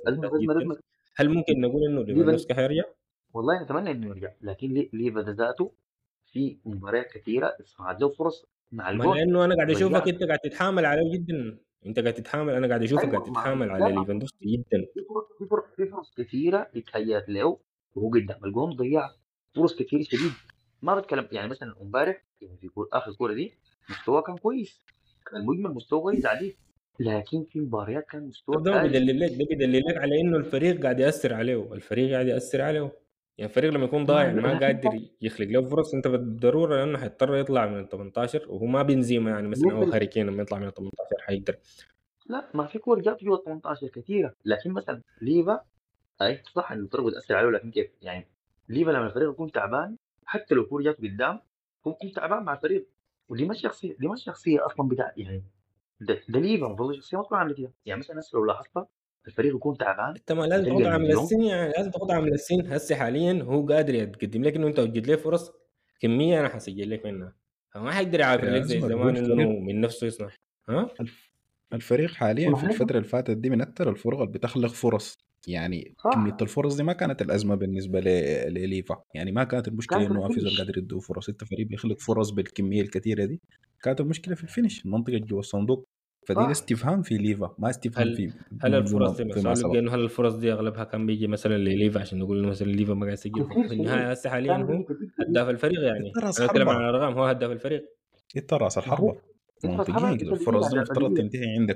B: هل ممكن نقول انه ليفاندوفسكي حيرجع؟
C: والله نتمنى انه يرجع لكن ليفا ذاته في مباريات كثيره صنعت له فرص مع
B: الجول لانه انا قاعد اشوفك انت قاعد تتحامل عليه جدا انت قاعد تتحامل انا قاعد اشوفك أيوة قاعد تتحامل على ليفاندوفسكي جدا
C: في فرص في فرص كثيره اتهيأت له وهو قدام الجون ضيع فرص كثير شديد ما بتكلم يعني مثلا امبارح يعني في اخر كوره دي مستواه كان كويس كان مجمل مستوى كويس عديد لكن في مباريات كان مستوى
B: ده بيدلل لك ده بيدلل لك على انه الفريق قاعد ياثر عليه الفريق قاعد ياثر عليه يعني الفريق لما يكون ضايع ما قادر يخلق له فرص انت بالضروره لانه حيضطر يطلع من ال 18 وهو ما بنزيما يعني مثلا او هاري كين لما يطلع من ال 18 حيقدر
C: لا ما في كور جات جوا ال 18 كثيره لكن مثلا ليفا اي صح انه الفريق بتاثر عليه لكن كيف يعني ليفا لما الفريق يكون تعبان حتى لو كور جات قدام هو يكون تعبان مع الفريق ودي ما الشخصيه دي ما الشخصيه اصلا بتاع يعني ده, ده ليفا المفروض الشخصيه ما تكون عامله كده يعني مثلا لو لاحظت الفريق يكون تعبان
B: انت ما لازم تاخذ عامل السن يعني لازم تاخذ عامل السن هسه حاليا هو قادر يقدم لك انه انت وجد له فرص كميه انا حسجل لك منها فما حيقدر يعافر لك زي زمان انه من نفسه يصنع ها
A: الفريق حاليا في الفتره اللي فاتت دي من اكثر الفرق اللي بتخلق فرص يعني صح. كميه الفرص دي ما كانت الازمه بالنسبه لليفا يعني ما كانت المشكله انه افيز قادر يدوا فرص انت فريق بيخلق فرص بالكميه الكثيره دي كانت المشكله في الفينش المنطقه جوا الصندوق فدي آه. استفهام في ليفا ما استفهام
B: هل
A: في
B: هل الفرص دي انه هل الفرص دي اغلبها كان بيجي مثلا لليفا عشان نقول انه مثلا ليفا ما قاعد يسجل في النهايه هسه حاليا هو هداف الفريق يعني انا اتكلم عن الارقام هو هداف الفريق
A: انت راس الحربه منطقيا الفرص دي مفترض تنتهي عندك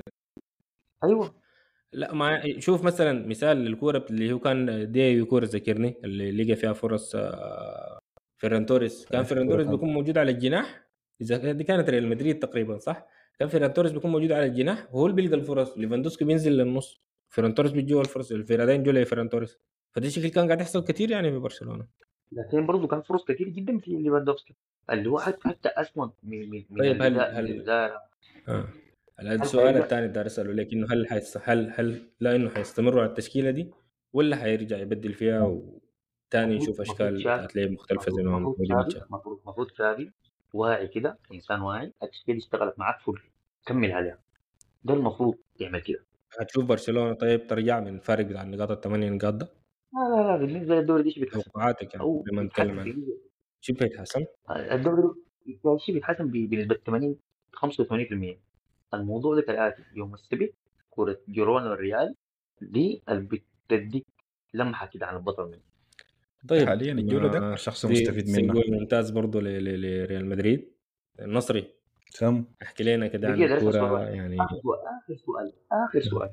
C: ايوه
B: لا ما شوف مثلا مثال الكوره اللي هو كان دي كوره ذكرني اللي لقى فيها فرص آه، فيران توريس كان فيران توريس بيكون موجود على الجناح اذا دي كانت ريال مدريد تقريبا صح كان فيران توريس بيكون موجود على الجناح وهو اللي بيلقى الفرص ليفاندوسكي بينزل للنص فيران توريس بيجي الفرص الفرادين جو لفيران توريس فدي شكل كان قاعد يحصل كثير يعني في برشلونه
C: لكن برضه كان فرص كثير جدا في ليفاندوفسكي اللي هو حتى حتى اصلا من من
B: طيب هل هل آه. السؤال الثاني اللي اساله لك انه هل حيست... هل هل لا انه حيستمروا على التشكيله دي ولا حيرجع يبدل فيها وثاني يشوف اشكال بتاعت لعب مختلفه زي ما موجودين
C: المفروض المفروض شافي واعي كده انسان واعي التشكيله اشتغلت معك فل كمل عليها ده المفروض يعمل كده
B: هتشوف برشلونه طيب ترجع من الفارق بتاع النقاط الثمانيه نقاط ده؟
C: لا لا لا بالنسبه للدوري دي شيء
B: بيتحسن توقعاتك يعني لما نتكلم عن شو بيتحسن؟
C: الدوري شيء بيتحسن بنسبه 80 85% الموضوع ده كالآتي يوم السبت كرة جيرونا والريال دي اللي بتديك لمحة كده عن البطل منه
A: طيب حاليا الجولة ده الشخص مستفيد منه
B: ممتاز برضه لريال مدريد النصري
A: سام
B: احكي لنا كده عن الكورة يعني
C: آخر سؤال آخر سؤال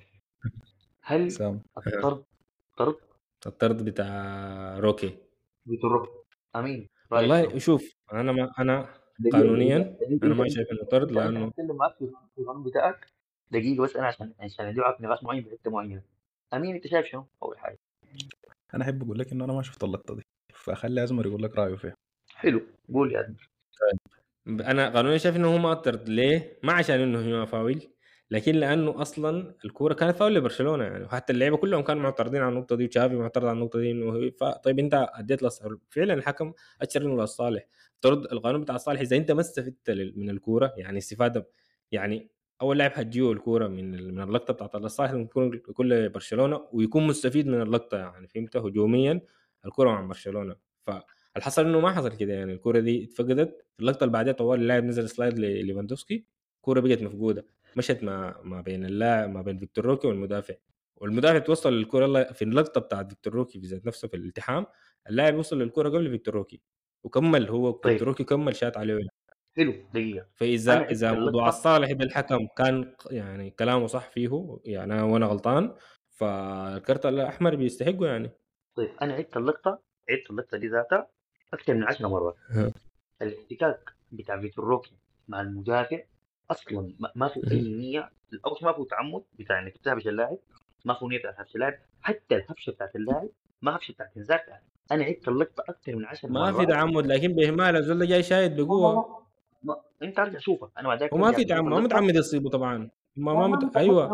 C: هل
A: سام
C: الطرد طرد
B: الطرد بتاع روكي
C: بتروح امين
B: والله شوف انا ما انا قانونيا انا ما شايف انه طرد لانه
C: اتكلم معاك في القانون بتاعك دقيقه بس انا عشان عشان ادعوك نقاش معين في حته معينه امين انت شايف شنو اول حاجه
A: انا احب اقول لك انه انا ما شفت اللقطه دي فخلي ازمر يقول لك رايه فيها
C: حلو قول يا ازمر
B: انا قانونيا شايف انه هو ما طرد ليه؟ ما عشان انه هي ما فاول لكن لانه اصلا الكوره كانت فاول لبرشلونه يعني وحتى اللعيبه كلهم كانوا معترضين على النقطه دي وشافي معترض على النقطه دي انه طيب انت اديت لصالح فعلا الحكم اشر انه للصالح ترد القانون بتاع الصالح اذا انت ما استفدت من الكوره يعني استفاده يعني اول لاعب حتجيه الكوره من من اللقطه بتاعت الصالح يكون كل برشلونه ويكون مستفيد من اللقطه يعني فهمت هجوميا الكوره مع برشلونه فالحصل انه ما حصل كده يعني الكوره دي اتفقدت اللقطه اللي بعدها طوال اللاعب نزل سلايد لليفاندوفسكي الكوره بقت مفقوده مشت ما ما بين اللاعب ما بين فيكتور روكي والمدافع والمدافع توصل للكره في اللقطه بتاعت فيكتور روكي في ذات نفسه في الالتحام اللاعب وصل للكره قبل فيكتور روكي وكمل هو طيب. فيكتور روكي كمل شات عليه
C: حلو دقيقه
B: فاذا اذا موضوع الصالح بالحكم كان يعني كلامه صح فيه يعني انا وانا غلطان فالكرت الاحمر بيستحقه يعني
C: طيب انا عدت اللقطه عدت اللقطه دي ذاتها اكثر من 10 مرات الاحتكاك بتاع فيكتور روكي مع المدافع اصلا ما في اي نيه اول شيء ما في تعمد بتاع انك تهبش اللاعب ما في نيه تهبش اللاعب حتى الهبشه بتاعت اللاعب ما هبشه بتاعت انذار انا عدت اللقطه اكثر من 10
B: ما في تعمد لكن باهمال الزول جاي شايد بقوه
C: ما... انت ارجع شوفها انا بعدك
B: وما في تعمد ما متعمد يصيبه طبعا ما ما مت... ايوه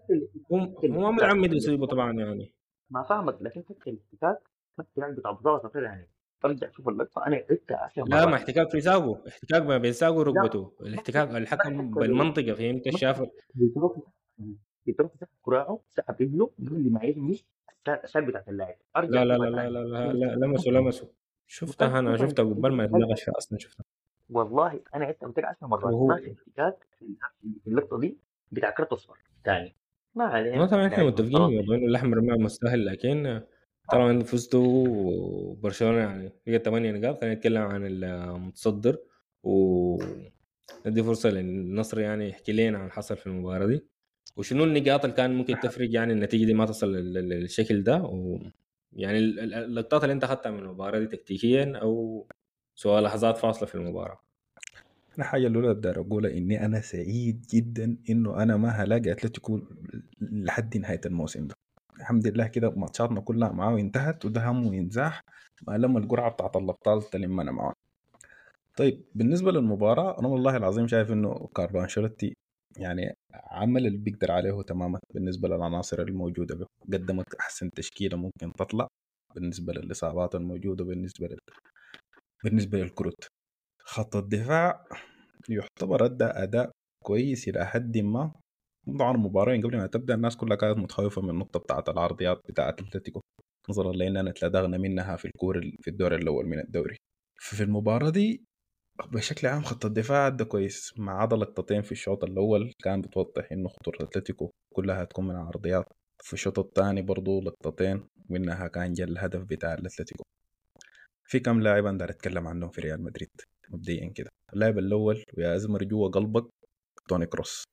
B: هم هم متعمد يصيبوا طبعا يعني
C: ما فاهمك لكن حتى الاحتكاك الاحتكاك بتاع بضاعة كده يعني ارجع شوف اللقطه انا عدت عشر
B: لا ما
C: مرات
B: احتكاك في ساقه احتكاك ما بين ساقه
C: لا
B: وركبته
C: ما
B: الاحتكاك
C: ما
B: الحكم
C: حتى لو
B: بالمنطقه فهمت
C: ما
B: شاف
C: بتروح بتروح تسحب كراعه سحب رجله بيقول لي ما يلمس الساق بتاعت اللاعب ارجع
B: لا لا
C: اشوفها
B: لا لا لا
C: ثاني
B: لا,
C: لمس
B: لا لمسوا لمسوا شفتها
C: شوفها
B: انا
C: شوفها
B: شفتها
C: انت
B: قبل ما
C: بتتهزأ
B: يتناقش فيها اصلا شفتها
C: والله انا عدت قلت لك 10 مرات
B: وهو
C: ما في احتكاك في اللقطه دي بتاع كرت اصفر ثاني ما
B: ما
C: علينا
B: طبعا احنا
C: لاعب
B: متفقين
C: مفترض
B: موضوع انه الاحمر ما مستاهل لكن طالما فزتوا وبرشلونه يعني لقى 8 نقاط خلينا نتكلم عن المتصدر و ندي فرصه للنصر يعني يحكي لنا عن حصل في المباراه دي وشنو النقاط اللي كان ممكن تفرق يعني النتيجه دي ما تصل لل- لل- للشكل ده و يعني ال- ال- اللقطات اللي انت اخذتها من المباراه دي تكتيكيا او سواء لحظات فاصله في المباراه
A: انا حاجه الاولى بدي اقولها اني انا سعيد جدا انه انا ما هلاقي اتلتيكو لحد نهايه الموسم ده الحمد لله كده ماتشاتنا كلها معاه انتهت وده همه ينزاح ما لما القرعه بتاعت الابطال تلمنا معاه طيب بالنسبه للمباراه انا والله العظيم شايف انه كارلو انشيلوتي يعني عمل اللي بيقدر عليه تماما بالنسبه للعناصر الموجوده به قدمت احسن تشكيله ممكن تطلع بالنسبه للاصابات الموجوده بالنسبه لل... بالنسبه للكروت خط الدفاع يعتبر ادى اداء كويس الى حد ما طبعا المباراة قبل ما تبدا الناس كلها كانت متخوفه من النقطه بتاعت العرضيات بتاعت اتلتيكو نظرا لاننا اتلدغنا منها في الكور ال- في الدور الاول من الدوري ففي المباراه دي بشكل عام خط الدفاع ادى كويس ما عدا لقطتين في الشوط الاول كان بتوضح انه خطوره اتلتيكو كلها تكون من العرضيات في الشوط الثاني برضو لقطتين منها كان جا الهدف بتاع الاتلتيكو في كم لاعب اقدر اتكلم عنهم في ريال مدريد مبدئيا كده اللاعب الاول ويا ازمر جوا قلبك توني كروس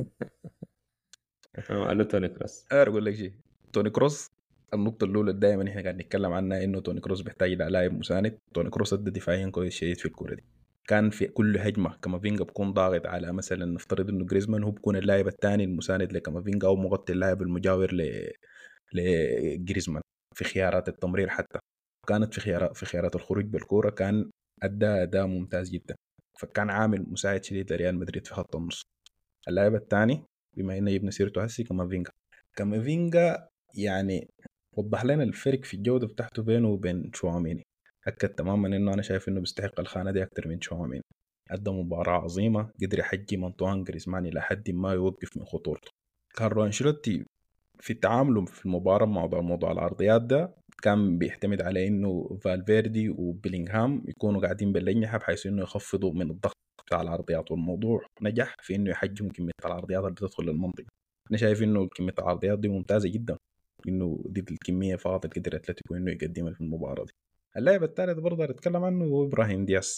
B: قالوا توني كروس
A: انا اقول لك شيء توني كروس النقطة الأولى دائما احنا قاعد نتكلم عنها انه توني كروس بيحتاج الى لاعب مساند، توني كروس ادى دفاعيا كويس شديد في الكورة دي. كان في كل هجمة كامافينجا بكون ضاغط على مثلا نفترض انه جريزمان هو بكون اللاعب الثاني المساند لكامافينجا او مغطي اللاعب المجاور ل لجريزمان في خيارات التمرير حتى. كانت في خيارات في خيارات الخروج بالكورة كان ادى اداء ممتاز جدا. فكان عامل مساعد شديد لريال مدريد في خط النص. اللاعب الثاني بما انه جبنا سيرته هسي كامافينجا. كامافينجا يعني وضح لنا الفرق في الجوده بتاعته بينه وبين شواميني اكد تماما انه انا شايف انه بيستحق الخانه دي اكتر من شواميني ادى مباراه عظيمه قدر يحجم انطوان جريزمان الى حد ما يوقف من خطورته كارلو انشيلوتي في تعامله في المباراه مع موضوع موضوع العرضيات ده كان بيعتمد على انه فالفيردي وبيلينغهام يكونوا قاعدين بالاجنحه بحيث انه يخفضوا من الضغط بتاع العرضيات والموضوع نجح في انه يحجم كميه العرضيات اللي بتدخل للمنطقه انا شايف انه كميه العرضيات دي ممتازه جدا انه دي الكميه فقط اللي قدر اتلتيكو انه يقدمها في المباراه دي اللاعب الثالث برضه نتكلم عنه هو ابراهيم دياس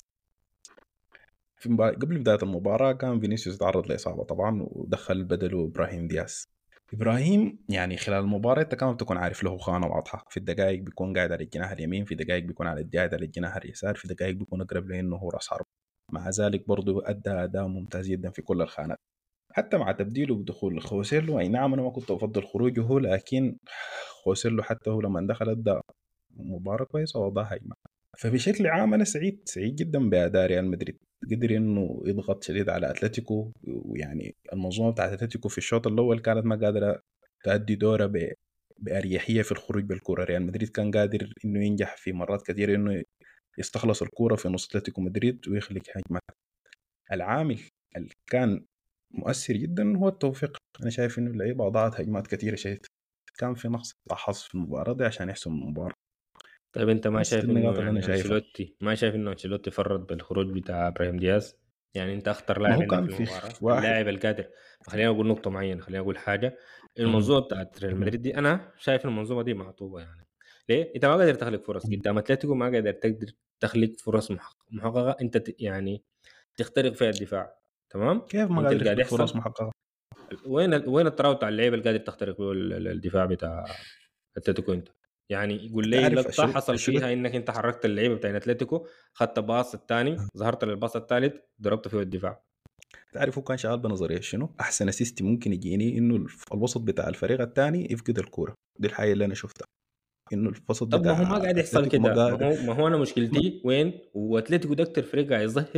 A: في مبا... قبل بدايه المباراه كان فينيسيوس تعرض لاصابه طبعا ودخل بدله ابراهيم دياس ابراهيم يعني خلال المباراه انت كمان بتكون عارف له خانه واضحه في الدقائق بيكون قاعد على الجناح اليمين في دقائق بيكون على قاعد على الجناح اليسار في دقائق بيكون اقرب لانه هو راس حرب مع ذلك برضه ادى اداء ممتاز جدا في كل الخانات حتى مع تبديله بدخول خوسيلو اي نعم انا ما كنت افضل خروجه لكن خوسيلو حتى هو لما دخل ادى مباراه كويسه وضعها هجمه فبشكل عام انا سعيد سعيد جدا باداء ريال مدريد قدر انه يضغط شديد على اتلتيكو ويعني المنظومه بتاعت اتلتيكو في الشوط الاول كانت ما قادره تؤدي دورها ب... باريحيه في الخروج بالكره ريال مدريد كان قادر انه ينجح في مرات كثيره انه يستخلص الكره في نص اتلتيكو مدريد ويخلق هجمات العامل اللي كان مؤثر جدا هو التوفيق انا شايف انه اللعيبه اضاعت هجمات كثيره شديد كان في نقص حظ في المباراه دي عشان يحسم المباراه
B: طيب انت ما
A: بس
B: شايف
A: النقاط
B: انه
A: اللي
B: يعني
A: أنا شايفها.
B: انشيلوتي ما شايف انه انشيلوتي فرط بالخروج بتاع ابراهيم دياز يعني انت اختر
A: ما
B: لاعب
A: هو
B: عندك
A: كان
B: في
A: في
B: المباراه
A: واحد.
B: اللاعب القادر خلينا اقول نقطه معينه خلينا اقول حاجه المنظومه بتاعت ريال
A: مهم.
B: مدريد دي انا شايف المنظومه دي معطوبه يعني ليه؟ انت ما قادر تخلق فرص
A: مهم.
B: قدام اتلتيكو ما قادر تقدر تخلق فرص محقق- محققه انت ت- يعني تخترق فيها الدفاع تمام؟
A: كيف ما
B: انت
A: قادر
B: اللي قاعد
A: يخلق فرص
B: يحصل
A: محققه
B: وين ال- وين التراوت بتاع اللعيبه اللي قادر تخترق فيه ال- ال- الدفاع بتاع اتلتيكو انت يعني يقول لي
A: تعرف
B: لقطه
A: الشرط-
B: حصل
A: الشرط-
B: فيها انك انت حركت اللعيبه بتاع اتلتيكو خدت باص الثاني ظهرت للباص الثالث ضربت فيه الدفاع
A: تعرف هو كان شغال بنظريه شنو؟ احسن اسيست ممكن يجيني انه الف- الوسط بتاع الفريق الثاني يفقد الكوره دي الحاجه اللي انا شفتها انه الوسط
B: طب ما
A: بتاع
B: هو ما قاعد يحصل
A: أتلتيكو
B: كده
A: ما
B: ما
A: قادر-
B: هو ما هو انا مشكلتي وين واتلتيكو ده اكتر فريق قاعد يظهر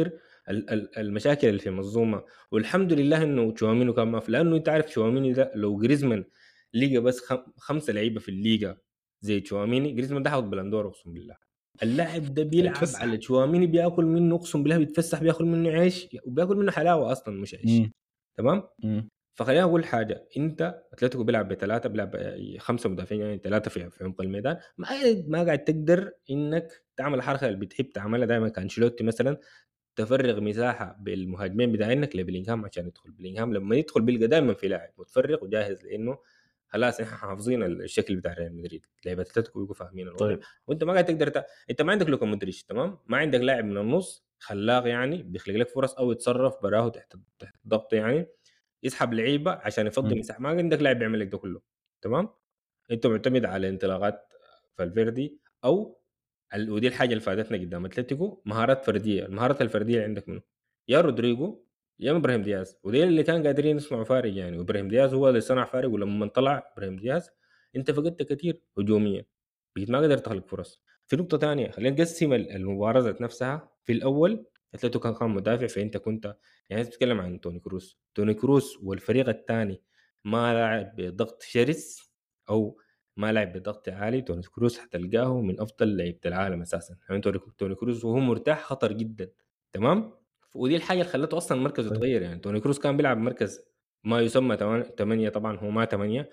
B: ال- ال- المشاكل اللي في المنظومه والحمد لله انه تشوامينو كان ما في لانه انت عارف تشواميني ده لو جريزمان لقى بس خم... خمسه لعيبه في الليغا زي تشواميني جريزمان ده حاطط بلندور اقسم بالله اللاعب ده بيلعب
A: يتفسح.
B: على تشواميني بياكل منه اقسم بالله بيتفسح بياكل منه عيش وبياكل منه حلاوه اصلا مش عيش
A: مم.
B: تمام
A: مم.
B: فخلينا اقول حاجه انت اتلتيكو بيلعب بثلاثه بيلعب خمسه مدافعين يعني ثلاثه في في عمق الميدان ما ما قاعد تقدر انك تعمل الحركه اللي بتحب تعملها دائما كانشيلوتي مثلا تفرغ مساحه بالمهاجمين بتاعينك لبلينغهام عشان يدخل بلينغهام لما يدخل بيلقى دائما في لاعب متفرغ وجاهز لانه خلاص احنا حافظين الشكل بتاع ريال مدريد لعيبه اتلتيكو بيبقوا فاهمين الوضع
A: طيب
B: وانت ما قاعد تقدر ت... انت ما عندك لوكا مودريتش تمام ما عندك لاعب من النص خلاق يعني بيخلق لك فرص او يتصرف براه تحت تحت ضغط يعني يسحب لعيبه عشان يفضي
A: مم.
B: مساحه ما عندك لاعب يعمل لك ده كله تمام انت معتمد على انطلاقات فالفيردي او ال- ودي الحاجه اللي فادتنا قدام اتلتيكو مهارات فرديه المهارات الفرديه اللي عندك منه يا رودريجو يا ابراهيم دياز ودي اللي كان قادرين يصنعوا فارق يعني وابراهيم دياز هو اللي صنع فارق ولما طلع ابراهيم دياز انت فقدت كثير هجوميا بقيت ما قدرت تخلق فرص في نقطه ثانيه خلينا نقسم ال- المباراه ذات نفسها في الاول اتلتيكو كان كان مدافع فانت كنت يعني تتكلم عن توني كروس توني كروس والفريق الثاني ما لعب بضغط شرس او ما لعب بضغط عالي توني كروس حتلقاه من افضل لعيبه العالم اساسا يعني توني توني كروس وهو مرتاح خطر جدا تمام ودي الحاجه اللي خلته اصلا مركزه
A: طيب.
B: يتغير يعني توني كروس كان بيلعب مركز ما يسمى 8 طبعا هو ما 8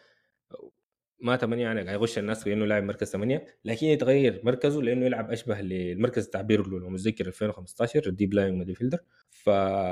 B: ما 8 يعني قاعد يغش الناس بانه لاعب مركز 8 لكن يتغير مركزه لانه يلعب اشبه للمركز بتاع بيرلو لو متذكر 2015 الديب لاين ميدفيلدر ف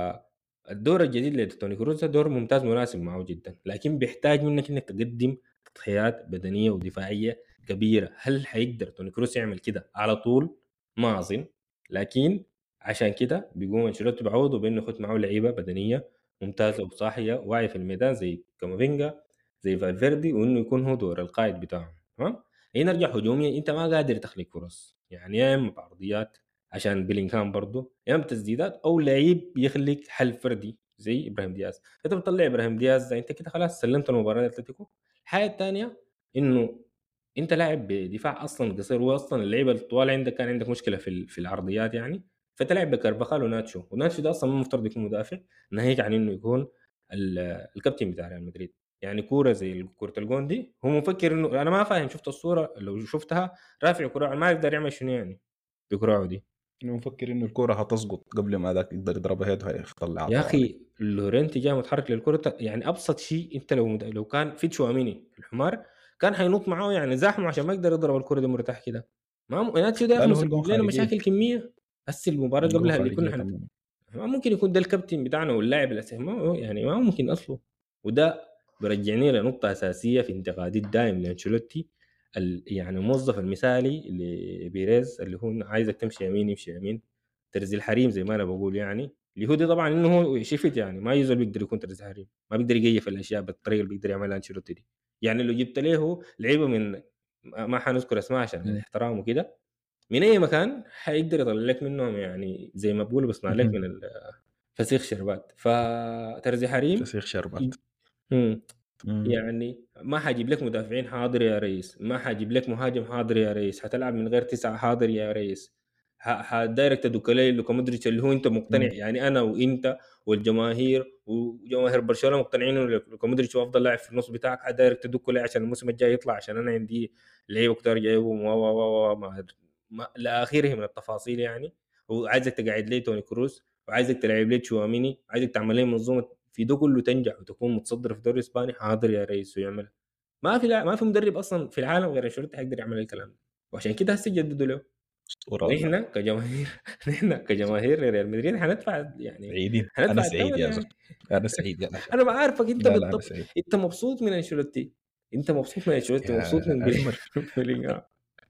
B: الدور الجديد لتوني كروز ده دور ممتاز مناسب معه جدا لكن بيحتاج منك انك تقدم تضحيات بدنيه ودفاعيه كبيره هل حيقدر توني كروز يعمل كده على طول ما اظن لكن عشان كده بيقوم انشيلوتي بعوضه بانه يخد معه لعيبه بدنيه ممتازه وصاحيه واعيه في الميدان زي كامافينجا زي فالفيردي وانه يكون هو دور القائد بتاعهم تمام هنا نرجع هجوميا انت ما قادر تخلق فرص يعني يا اما بعرضيات عشان بيلينغهام برضه يا اما بتسديدات او لعيب يخلق حل فردي زي ابراهيم دياز انت بتطلع ابراهيم دياز ده انت كده خلاص سلمت المباراه لاتلتيكو الحاجه الثانيه انه انت لاعب بدفاع اصلا قصير واصلا اللعيبه الطوال عندك كان عندك مشكله في ال- في العرضيات يعني فانت لاعب بكربخال وناتشو وناتشو ده اصلا مو مفترض يكون مدافع ناهيك عن انه يكون ال- الكابتن بتاع ريال مدريد يعني كوره زي كوره الجون دي هو مفكر انه انا ما فاهم شفت الصوره لو شفتها رافع كوره ما يقدر يعمل شنو يعني بكراعه دي
A: انه مفكر انه الكوره هتسقط قبل ما ذاك يقدر يضربها يده هيطلعها
B: يا
A: طوالي.
B: اخي لورينتي جاي متحرك للكره يعني ابسط شيء انت لو لو كان في تشواميني الحمار كان حينط معاه يعني زاحمه عشان ما يقدر يضرب الكره دي مرتاح كده ما م... ناتشو ده يا
A: لا،
B: اخي
A: لا، هو
B: مسبب
A: الجون
B: لنا
A: خارجية.
B: مشاكل كميه هسه المباراه
A: الجون
B: قبلها اللي
A: خارجية
B: كنا حن...
A: تماماً.
B: ما ممكن يكون ده الكابتن بتاعنا واللاعب الاساسي ما هو يعني ما ممكن اصله وده برجعني لنقطه اساسيه في انتقادي الدائم لانشيلوتي ال- يعني الموظف المثالي لبيريز اللي هو عايزك تمشي يمين يمشي يمين ترزي الحريم زي ما انا بقول يعني اليهودي طبعا انه هو شفت يعني ما يزول بيقدر يكون ترزي حريم ما بيقدر يقيف الاشياء بالطريقه اللي بيقدر يعملها انشيلوتي دي يعني لو جبت له لعيبه من ما ما حنذكر اسماء عشان
A: مم.
B: الاحترام وكده من اي مكان حيقدر يطلع لك منهم يعني زي ما بقولوا بصنع لك
A: مهم.
B: من الفسيخ شربات فترزي حريم
A: تسيخ شربات
B: مم.
A: مم.
B: يعني ما حجيب لك مدافعين حاضر يا ريس ما حجيب لك مهاجم حاضر يا ريس حتلعب من غير تسعة حاضر يا ريس ح- حدايرك تدوكالي لوكا مودريتش اللي هو انت مقتنع
A: مم.
B: يعني انا وانت والجماهير وجماهير برشلونه مقتنعين انه لوكا مودريتش هو افضل لاعب في النص بتاعك حدايرك تدوكالي عشان الموسم الجاي يطلع عشان انا عندي لعيبه كتار جايبهم و و و و ما ما الى اخره من التفاصيل يعني وعايزك تقعد لي توني كروز وعايزك تلعب لي تشواميني عايزك تعمل لي منظومه في ده كله تنجح وتكون متصدر في الدوري الاسباني حاضر يا ريس ويعملها ما في لا ما في مدرب اصلا في العالم غير انشيلوتي حيقدر يعمل الكلام ده وعشان كده هسه جددوا له
A: اسطوره والله.
B: ونحن كجماهير نحن كجماهير ريال مدريد حندفع يعني
A: سعيدين
B: حندفع
A: انا سعيد
B: الثمن
A: يا
B: يعني.
A: زلمه انا سعيد يا أخي.
B: انا ما عارفك انت
A: لا لا انا
B: بالضبط
A: سعيد
B: انت مبسوط من انشيلوتي انت مبسوط من انشيلوتي
A: يا
B: مبسوط من بيلي-
A: عمر.
B: بيلينغهام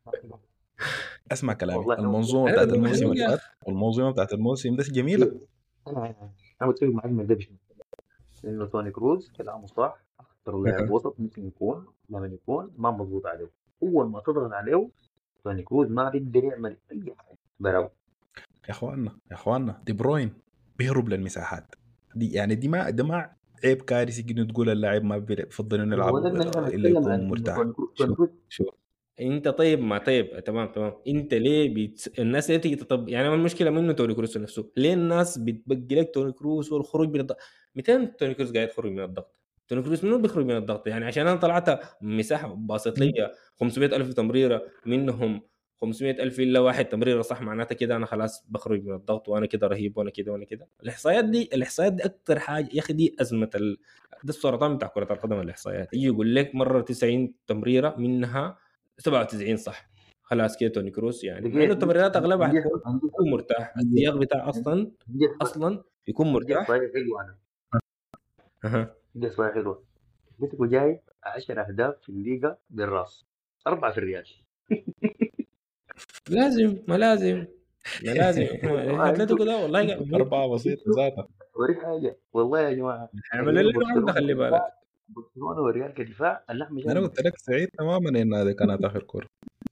A: اسمع كلامي
C: والله هو-
A: المنظومه
B: أنا
A: بتاعت
B: بقول
A: الموسم
B: يا
A: اللي فات والمنظومه بتاعت الموسم ده جميله
C: انا انا متفق معك من ده بشنو؟ انه توني كروز كلامه صح اكثر لاعب وسط ممكن يكون لما يكون ما مضبوط عليه اول ما تضغط عليه توني كروز ما بيقدر يعمل اي حاجه براو
A: يا اخواننا يا اخواننا دي بروين بيهرب للمساحات دي يعني دي ما ده ما عيب كارثي انه تقول اللاعب ما بيفضل انه يلعب
C: هو ده اللي احنا
A: الا
C: بنتكلم عن
A: يكون
C: إنه
A: مرتاح
C: توني كروز- توني
B: شوف
C: كروز
B: شوف انت طيب ما طيب تمام تمام انت ليه بيتس... الناس ليه تيجي طب يعني ما المشكله منه توني كروس نفسه ليه الناس بتبقي لك توني كروس والخروج من الضغط 200 توني كروس قاعد يخرج من الضغط توني كروس منو بيخرج من الضغط يعني عشان انا طلعت مساحه باصت لي 500 الف تمريره منهم 500 الف الا واحد تمريره صح معناتها كده انا خلاص بخرج من الضغط وانا كده رهيب وانا كده وانا كده الاحصائيات دي الاحصائيات دي اكثر حاجه يا اخي دي ازمه ال... ده السرطان بتاع كره القدم الاحصائيات يجي يقول لك مره 90 تمريره منها 97 صح خلاص كده توني كروس يعني مع انه التمريرات اغلبها حتكون يكون مرتاح السياق بتاعه اصلا اصلا يكون مرتاح
C: احصائيه حلوه انا
B: اها
C: دي احصائيه حلوه اتلتيكو جاي 10 اهداف في الليغا بالراس اربعه في الريال
B: لازم ما لازم ما لازم اتلتيكو ده والله
A: أربعة بسيطة ذاتها
C: وريك حاجه والله يا جماعه
B: عمل اللي عنده خلي بالك
C: برشلونه والريال كدفاع اللحمه
A: أنا
C: جايه
A: قلت لك سعيد تماما إن هذه كانت آخر كورة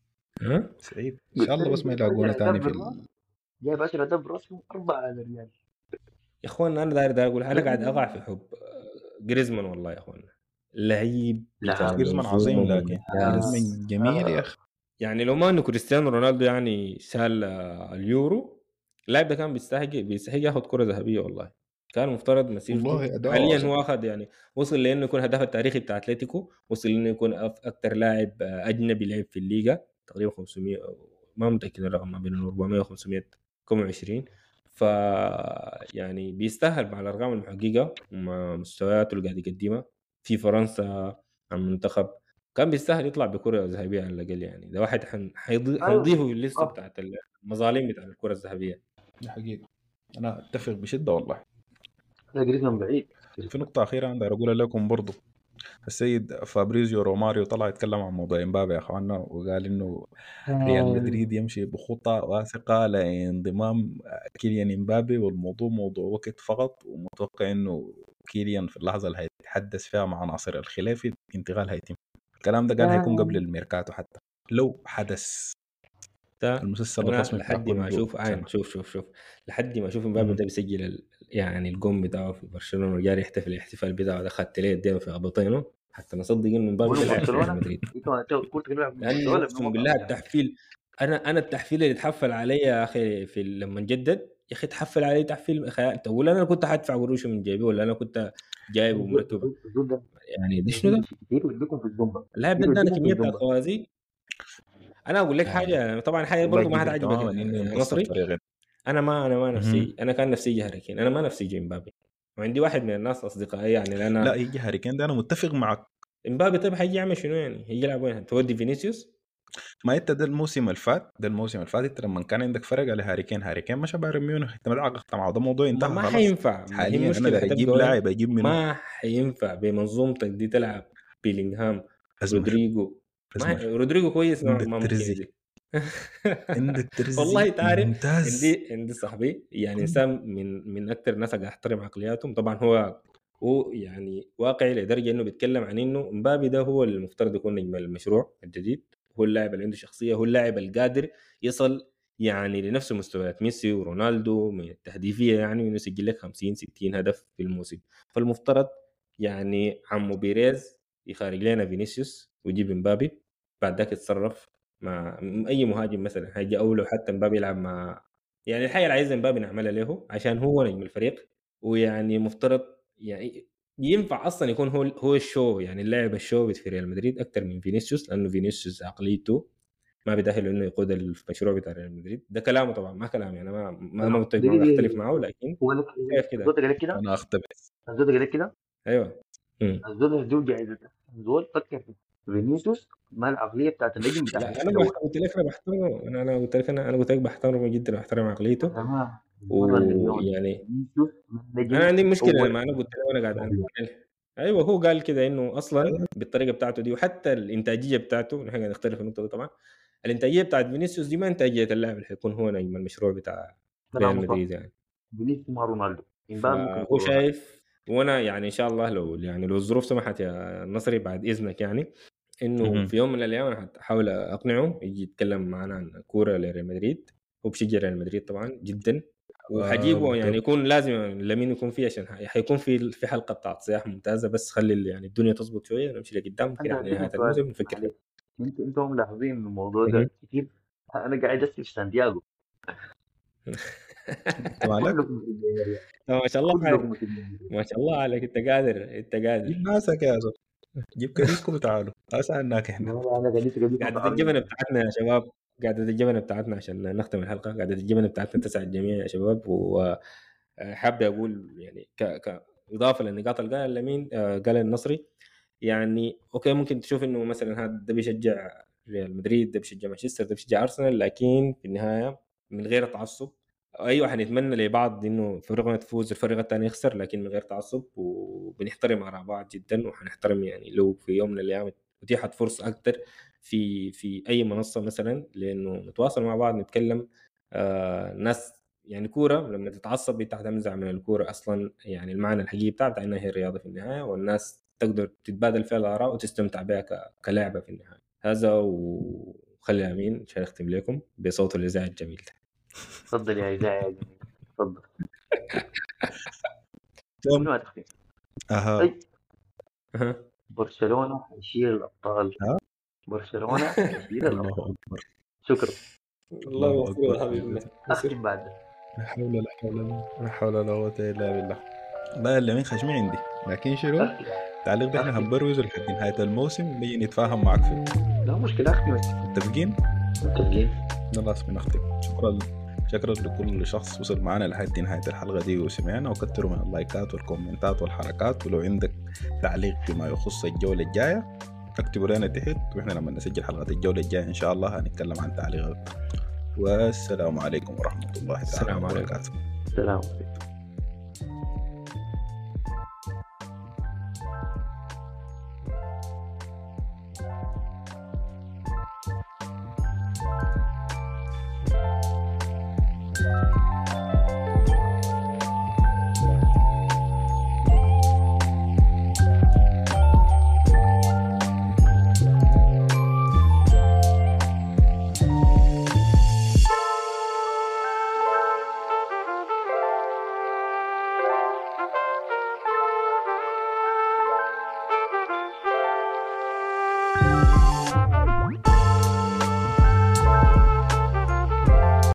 B: ها
A: سعيد إن شاء الله بس ما يلاقونا تاني في ال...
C: جايب 10 اهداف براسهم اربعه على الريال
B: يا اخوانا انا داير داير اقول انا قاعد اقع في حب جريزمان والله يا اخوانا لعيب
C: لا،
B: بتاع
A: جريزمان
B: منظومة
A: عظيم لكن
B: ممتاز.
A: جريزمان جميل يا أخي
B: يعني لو ما انه كريستيانو رونالدو يعني شال آه، اليورو اللاعب ده كان بيستحق بيستحق ياخذ كره ذهبيه والله كان مفترض مسيرته
A: والله أداؤه
B: حاليا
A: عظيم.
B: هو اخذ يعني وصل لانه يكون هداف التاريخي بتاع اتلتيكو وصل لانه يكون اكثر لاعب آه، اجنبي لعب في الليغا تقريبا 500 أو- ما متاكد الرقم ما بين 400 و 500 كم 20 ف يعني بيستاهل مع الارقام المحققه ومع مستوياته اللي قاعد يقدمها في فرنسا على المنتخب كان بيستاهل يطلع بكره ذهبيه على الاقل يعني ده واحد حن- حيضي-
C: أيوة.
B: حنضيفه في الليسته
C: آه.
B: بتاعت المظالم بتاعت الكره الذهبيه
A: دي حقيقة أنا أتفق بشدة والله
C: لا جريزمان بعيد
A: في نقطة أخيرة أنا داير أقولها لكم برضو السيد فابريزيو روماريو طلع يتكلم عن موضوع امبابي يا اخوانا وقال انه ريال مدريد يمشي بخطى واثقة لانضمام كيليان امبابي والموضوع موضوع وقت فقط ومتوقع انه كيليان في اللحظة اللي هيتحدث فيها مع ناصر الخلافي انتقال هيتم الكلام ده قال هيكون قبل الميركاتو حتى لو حدث
B: ده
A: المسلسل
B: انا
A: الرسمي بتاع
B: لحد ما
A: كل
B: اشوف عين
A: سنة.
B: شوف شوف شوف لحد ما اشوف امبابي
A: مم.
B: ده بيسجل ال- يعني الجون بتاعه في برشلونه وجاري يحتفل الاحتفال بتاعه ده خدت ليه يدينه في ابطينه حتى نصدق انه امبابي
C: وين
B: بيلعب في
C: برشلونة؟
B: ريال مدريد
C: انت ما أنت قلت بيلعب
B: لانه
C: برشلونة
B: اقسم
C: بنوقع.
B: بالله التحفيل انا انا التحفيل اللي تحفل علي يا اخي في لما نجدد يا اخي تحفل علي تحفيل خيال تقول انا كنت حدفع قروش من جيبي ولا انا كنت جايبه مرتبه
C: الزول ده
B: يعني ده شنو ده؟
C: كتير ويديكم في الزومبا
B: اللاعب ده
C: كتير
B: ادانا
C: ويديكم في
B: كميه بتاعت
C: الزومبا
B: خوازيق انا اقول لك
A: آه.
B: حاجه طبعا حاجه
A: والله
B: برضه ما
A: قدر
B: هتعجبك
A: تماما انه
B: يا
A: يمتص
B: نصري
A: الطريقين
B: انا ما انا ما نفسي
A: مهم.
B: انا كان نفسي يجي هاري كين انا ما نفسي يجي امبابي وعندي واحد من الناس اصدقائي يعني
A: لا
B: انا
A: يجي هاري كين ده انا متفق معك
B: امبابي طيب حيجي يعمل شنو يعني؟ هيجي يلعب وين؟ تودي فينيسيوس؟
A: ما انت ده الموسم اللي فات ده الموسم اللي فات انت لما كان عندك فرق على هاري كين هاري كين مشى بايرن ميونخ انت ما تعاقدت معه ده موضوع
B: ما,
A: انتهى
B: ما
A: خلاص
B: حينفع ما هي
A: حاليا انا
B: المشكله
A: داير اجيب
B: حتبقى وين؟
A: لاعب اجيب منه
B: ما حينفع بمنظومتك دي تلعب بيلينغهام
A: ازمر
B: رودريجو ما
A: ازمر
B: رودريجو كويس ما,
A: عندك
B: ما ممكن
A: تريزي.
B: يجي
A: عندك ترزي
B: والله تعرف
A: ممتاز
B: عندي عندي صاحبي يعني انسان من من اكثر الناس اللي احترم عقلياتهم طبعا هو هو يعني واقعي لدرجه انه بيتكلم عن انه مبابي ده هو المفترض يكون نجم المشروع الجديد هو اللاعب اللي عنده شخصيه هو اللاعب القادر يصل يعني لنفس مستويات ميسي ورونالدو من التهديفيه يعني انه يسجل لك 50 60 هدف في الموسم فالمفترض يعني عمو بيريز يخارج لنا فينيسيوس ويجيب مبابي بعد ذاك يتصرف مع اي مهاجم مثلا هيجي او لو حتى مبابي يلعب مع يعني الحاجه اللي عايز مبابي نعملها له عشان هو نجم الفريق ويعني مفترض يعني ينفع اصلا يكون هو هو الشو يعني اللاعب الشو في ريال مدريد اكثر من فينيسيوس لانه فينيسيوس عقليته ما بيدخل انه يقود المشروع بتاع ريال مدريد ده كلامه طبعا ما كلامي انا ما ما, ما متفق معه بختلف معه لكن
C: هو لك
B: شايف كده
C: الزول ده قال لك كده
A: انا اختبس
C: الزول ده قال لك كده
B: ايوه مم.
C: الزول ده ادوه جائزة الزول فكر في فينيسيوس ما العقلية بتاعت النجم بتاع
B: لا انا
C: الدوري
B: بحت- قلت لك انا بحترمه انا انا قلت لك انا انا قلت لك بحترمه جدا واحترم عقليته
C: تمام مرة مليون
B: ويعني
C: فينيسيوس نجم
B: انا عندي مشكله
C: أول.
B: لما انا قلت له انا قاعد انا ايوه هو قال كده انه اصلا بالطريقه بتاعته دي وحتى الانتاجيه بتاعته نحن قاعد نختلف في النقطه دي طبعا الانتاجيه بتاعت فينيسيوس دي ما انتاجيه اللاعب اللي حيكون هو نجم المشروع بتاع ريال
C: كلامه صح
B: مدريد يعني
C: فينيسيوس ما رونالدو امبابي ممكن
B: فهو
C: يكون رونالدو.
B: شايف وانا يعني ان شاء الله لو يعني لو الظروف سمحت يا نصري بعد اذنك يعني انه
A: مهم.
B: في يوم من الايام انا حاول اقنعه يجي يتكلم معنا عن كوره لريال مدريد هو بشجع ريال مدريد طبعا جدا وحجيبه
A: آه،
B: يعني
A: بالضبط.
B: يكون لازم لمين يكون فيه عشان ح- حيكون في في حلقه بتاعت صياح ممتازه بس خلي ال- يعني الدنيا تظبط شويه نمشي لقدام كده
C: عندي
B: على نهايه
C: عندي سؤال
B: الموسم نفكر
C: معلش. انتوا انتوا ملاحظين إن الموضوع ده
A: مهم.
C: كتير انا قاعد اسال في سانتياغو
A: انت مالك
C: كلكم في الجمهورية
B: ما شاء الله عليك
C: كلكم في الجمهورية
B: ما شاء الله عليك انت قادر انت
A: جيب
B: قادر
A: ناسك يا زول جيب كريسكو وتعالوا اسالناك
C: لا
A: احنا
C: لا انا قاعد قاعد
B: قعدة الجبنة بتاعتنا يا شباب قعدة الجبنة بتاعتنا عشان نختم الحلقة قعدة الجبنة بتاعتنا تسعد الجميع يا شباب وحابب أقول يعني ك... كإضافة للنقاط اللي قالها لمين آه، قال النصري يعني أوكي ممكن تشوف إنه مثلا هذا ده بيشجع ريال مدريد ده بيشجع مانشستر ده بيشجع أرسنال لكن في النهاية من غير تعصب ايوه حنتمنى لبعض انه فريقنا تفوز الفريق الثاني يخسر لكن من غير تعصب وبنحترم اراء بعض جدا وحنحترم يعني لو في يوم من الايام اتيحت فرصه اكثر في في اي منصه مثلا لانه نتواصل مع بعض نتكلم آه ناس يعني كوره لما تتعصب انت حتنزع من الكوره اصلا يعني المعنى الحقيقي بتاعها بتاع انها هي الرياضه في النهايه والناس تقدر تتبادل فيها الاراء وتستمتع بها ك- كلعبه في النهايه هذا وخلي امين عشان اختم لكم بصوته الاذاعي الجميل ده
C: تفضل يا اذاعي يا جميل تفضل
A: تمام.
C: شنو هتختم؟
A: اها
C: طيب
B: أها.
C: برشلونه حيشيل الابطال
A: ها؟
C: برشلونه حيشيل الابطال
A: الله اكبر
C: شكرا
B: الله
A: الله
B: يوفقك يا
A: أكبر.
B: حبيبنا
C: اختم بعد ده.
A: لا حول لا حول لا حول ولا قوة الا بالله لا اللي من خشمي عندي لكن شنو
C: اختم
A: التعليق ده احنا
C: أختم.
A: هنبروزه لحد نهاية الموسم نيجي نتفاهم معك فيه
C: لا مشكله اختم
A: متفقين؟
C: متفقين
A: خلاص بنختم شكرا شكرا لكل شخص وصل معنا لحد نهاية الحلقة دي وسمعنا وكثروا من اللايكات والكومنتات والحركات ولو عندك تعليق فيما يخص الجولة الجاية اكتبوا لنا تحت واحنا لما نسجل حلقة الجولة الجاية ان شاء الله هنتكلم عن تعليقات والسلام عليكم ورحمة الله تعالى
B: السلام عليكم.
A: وبركاته
C: سلام عليكم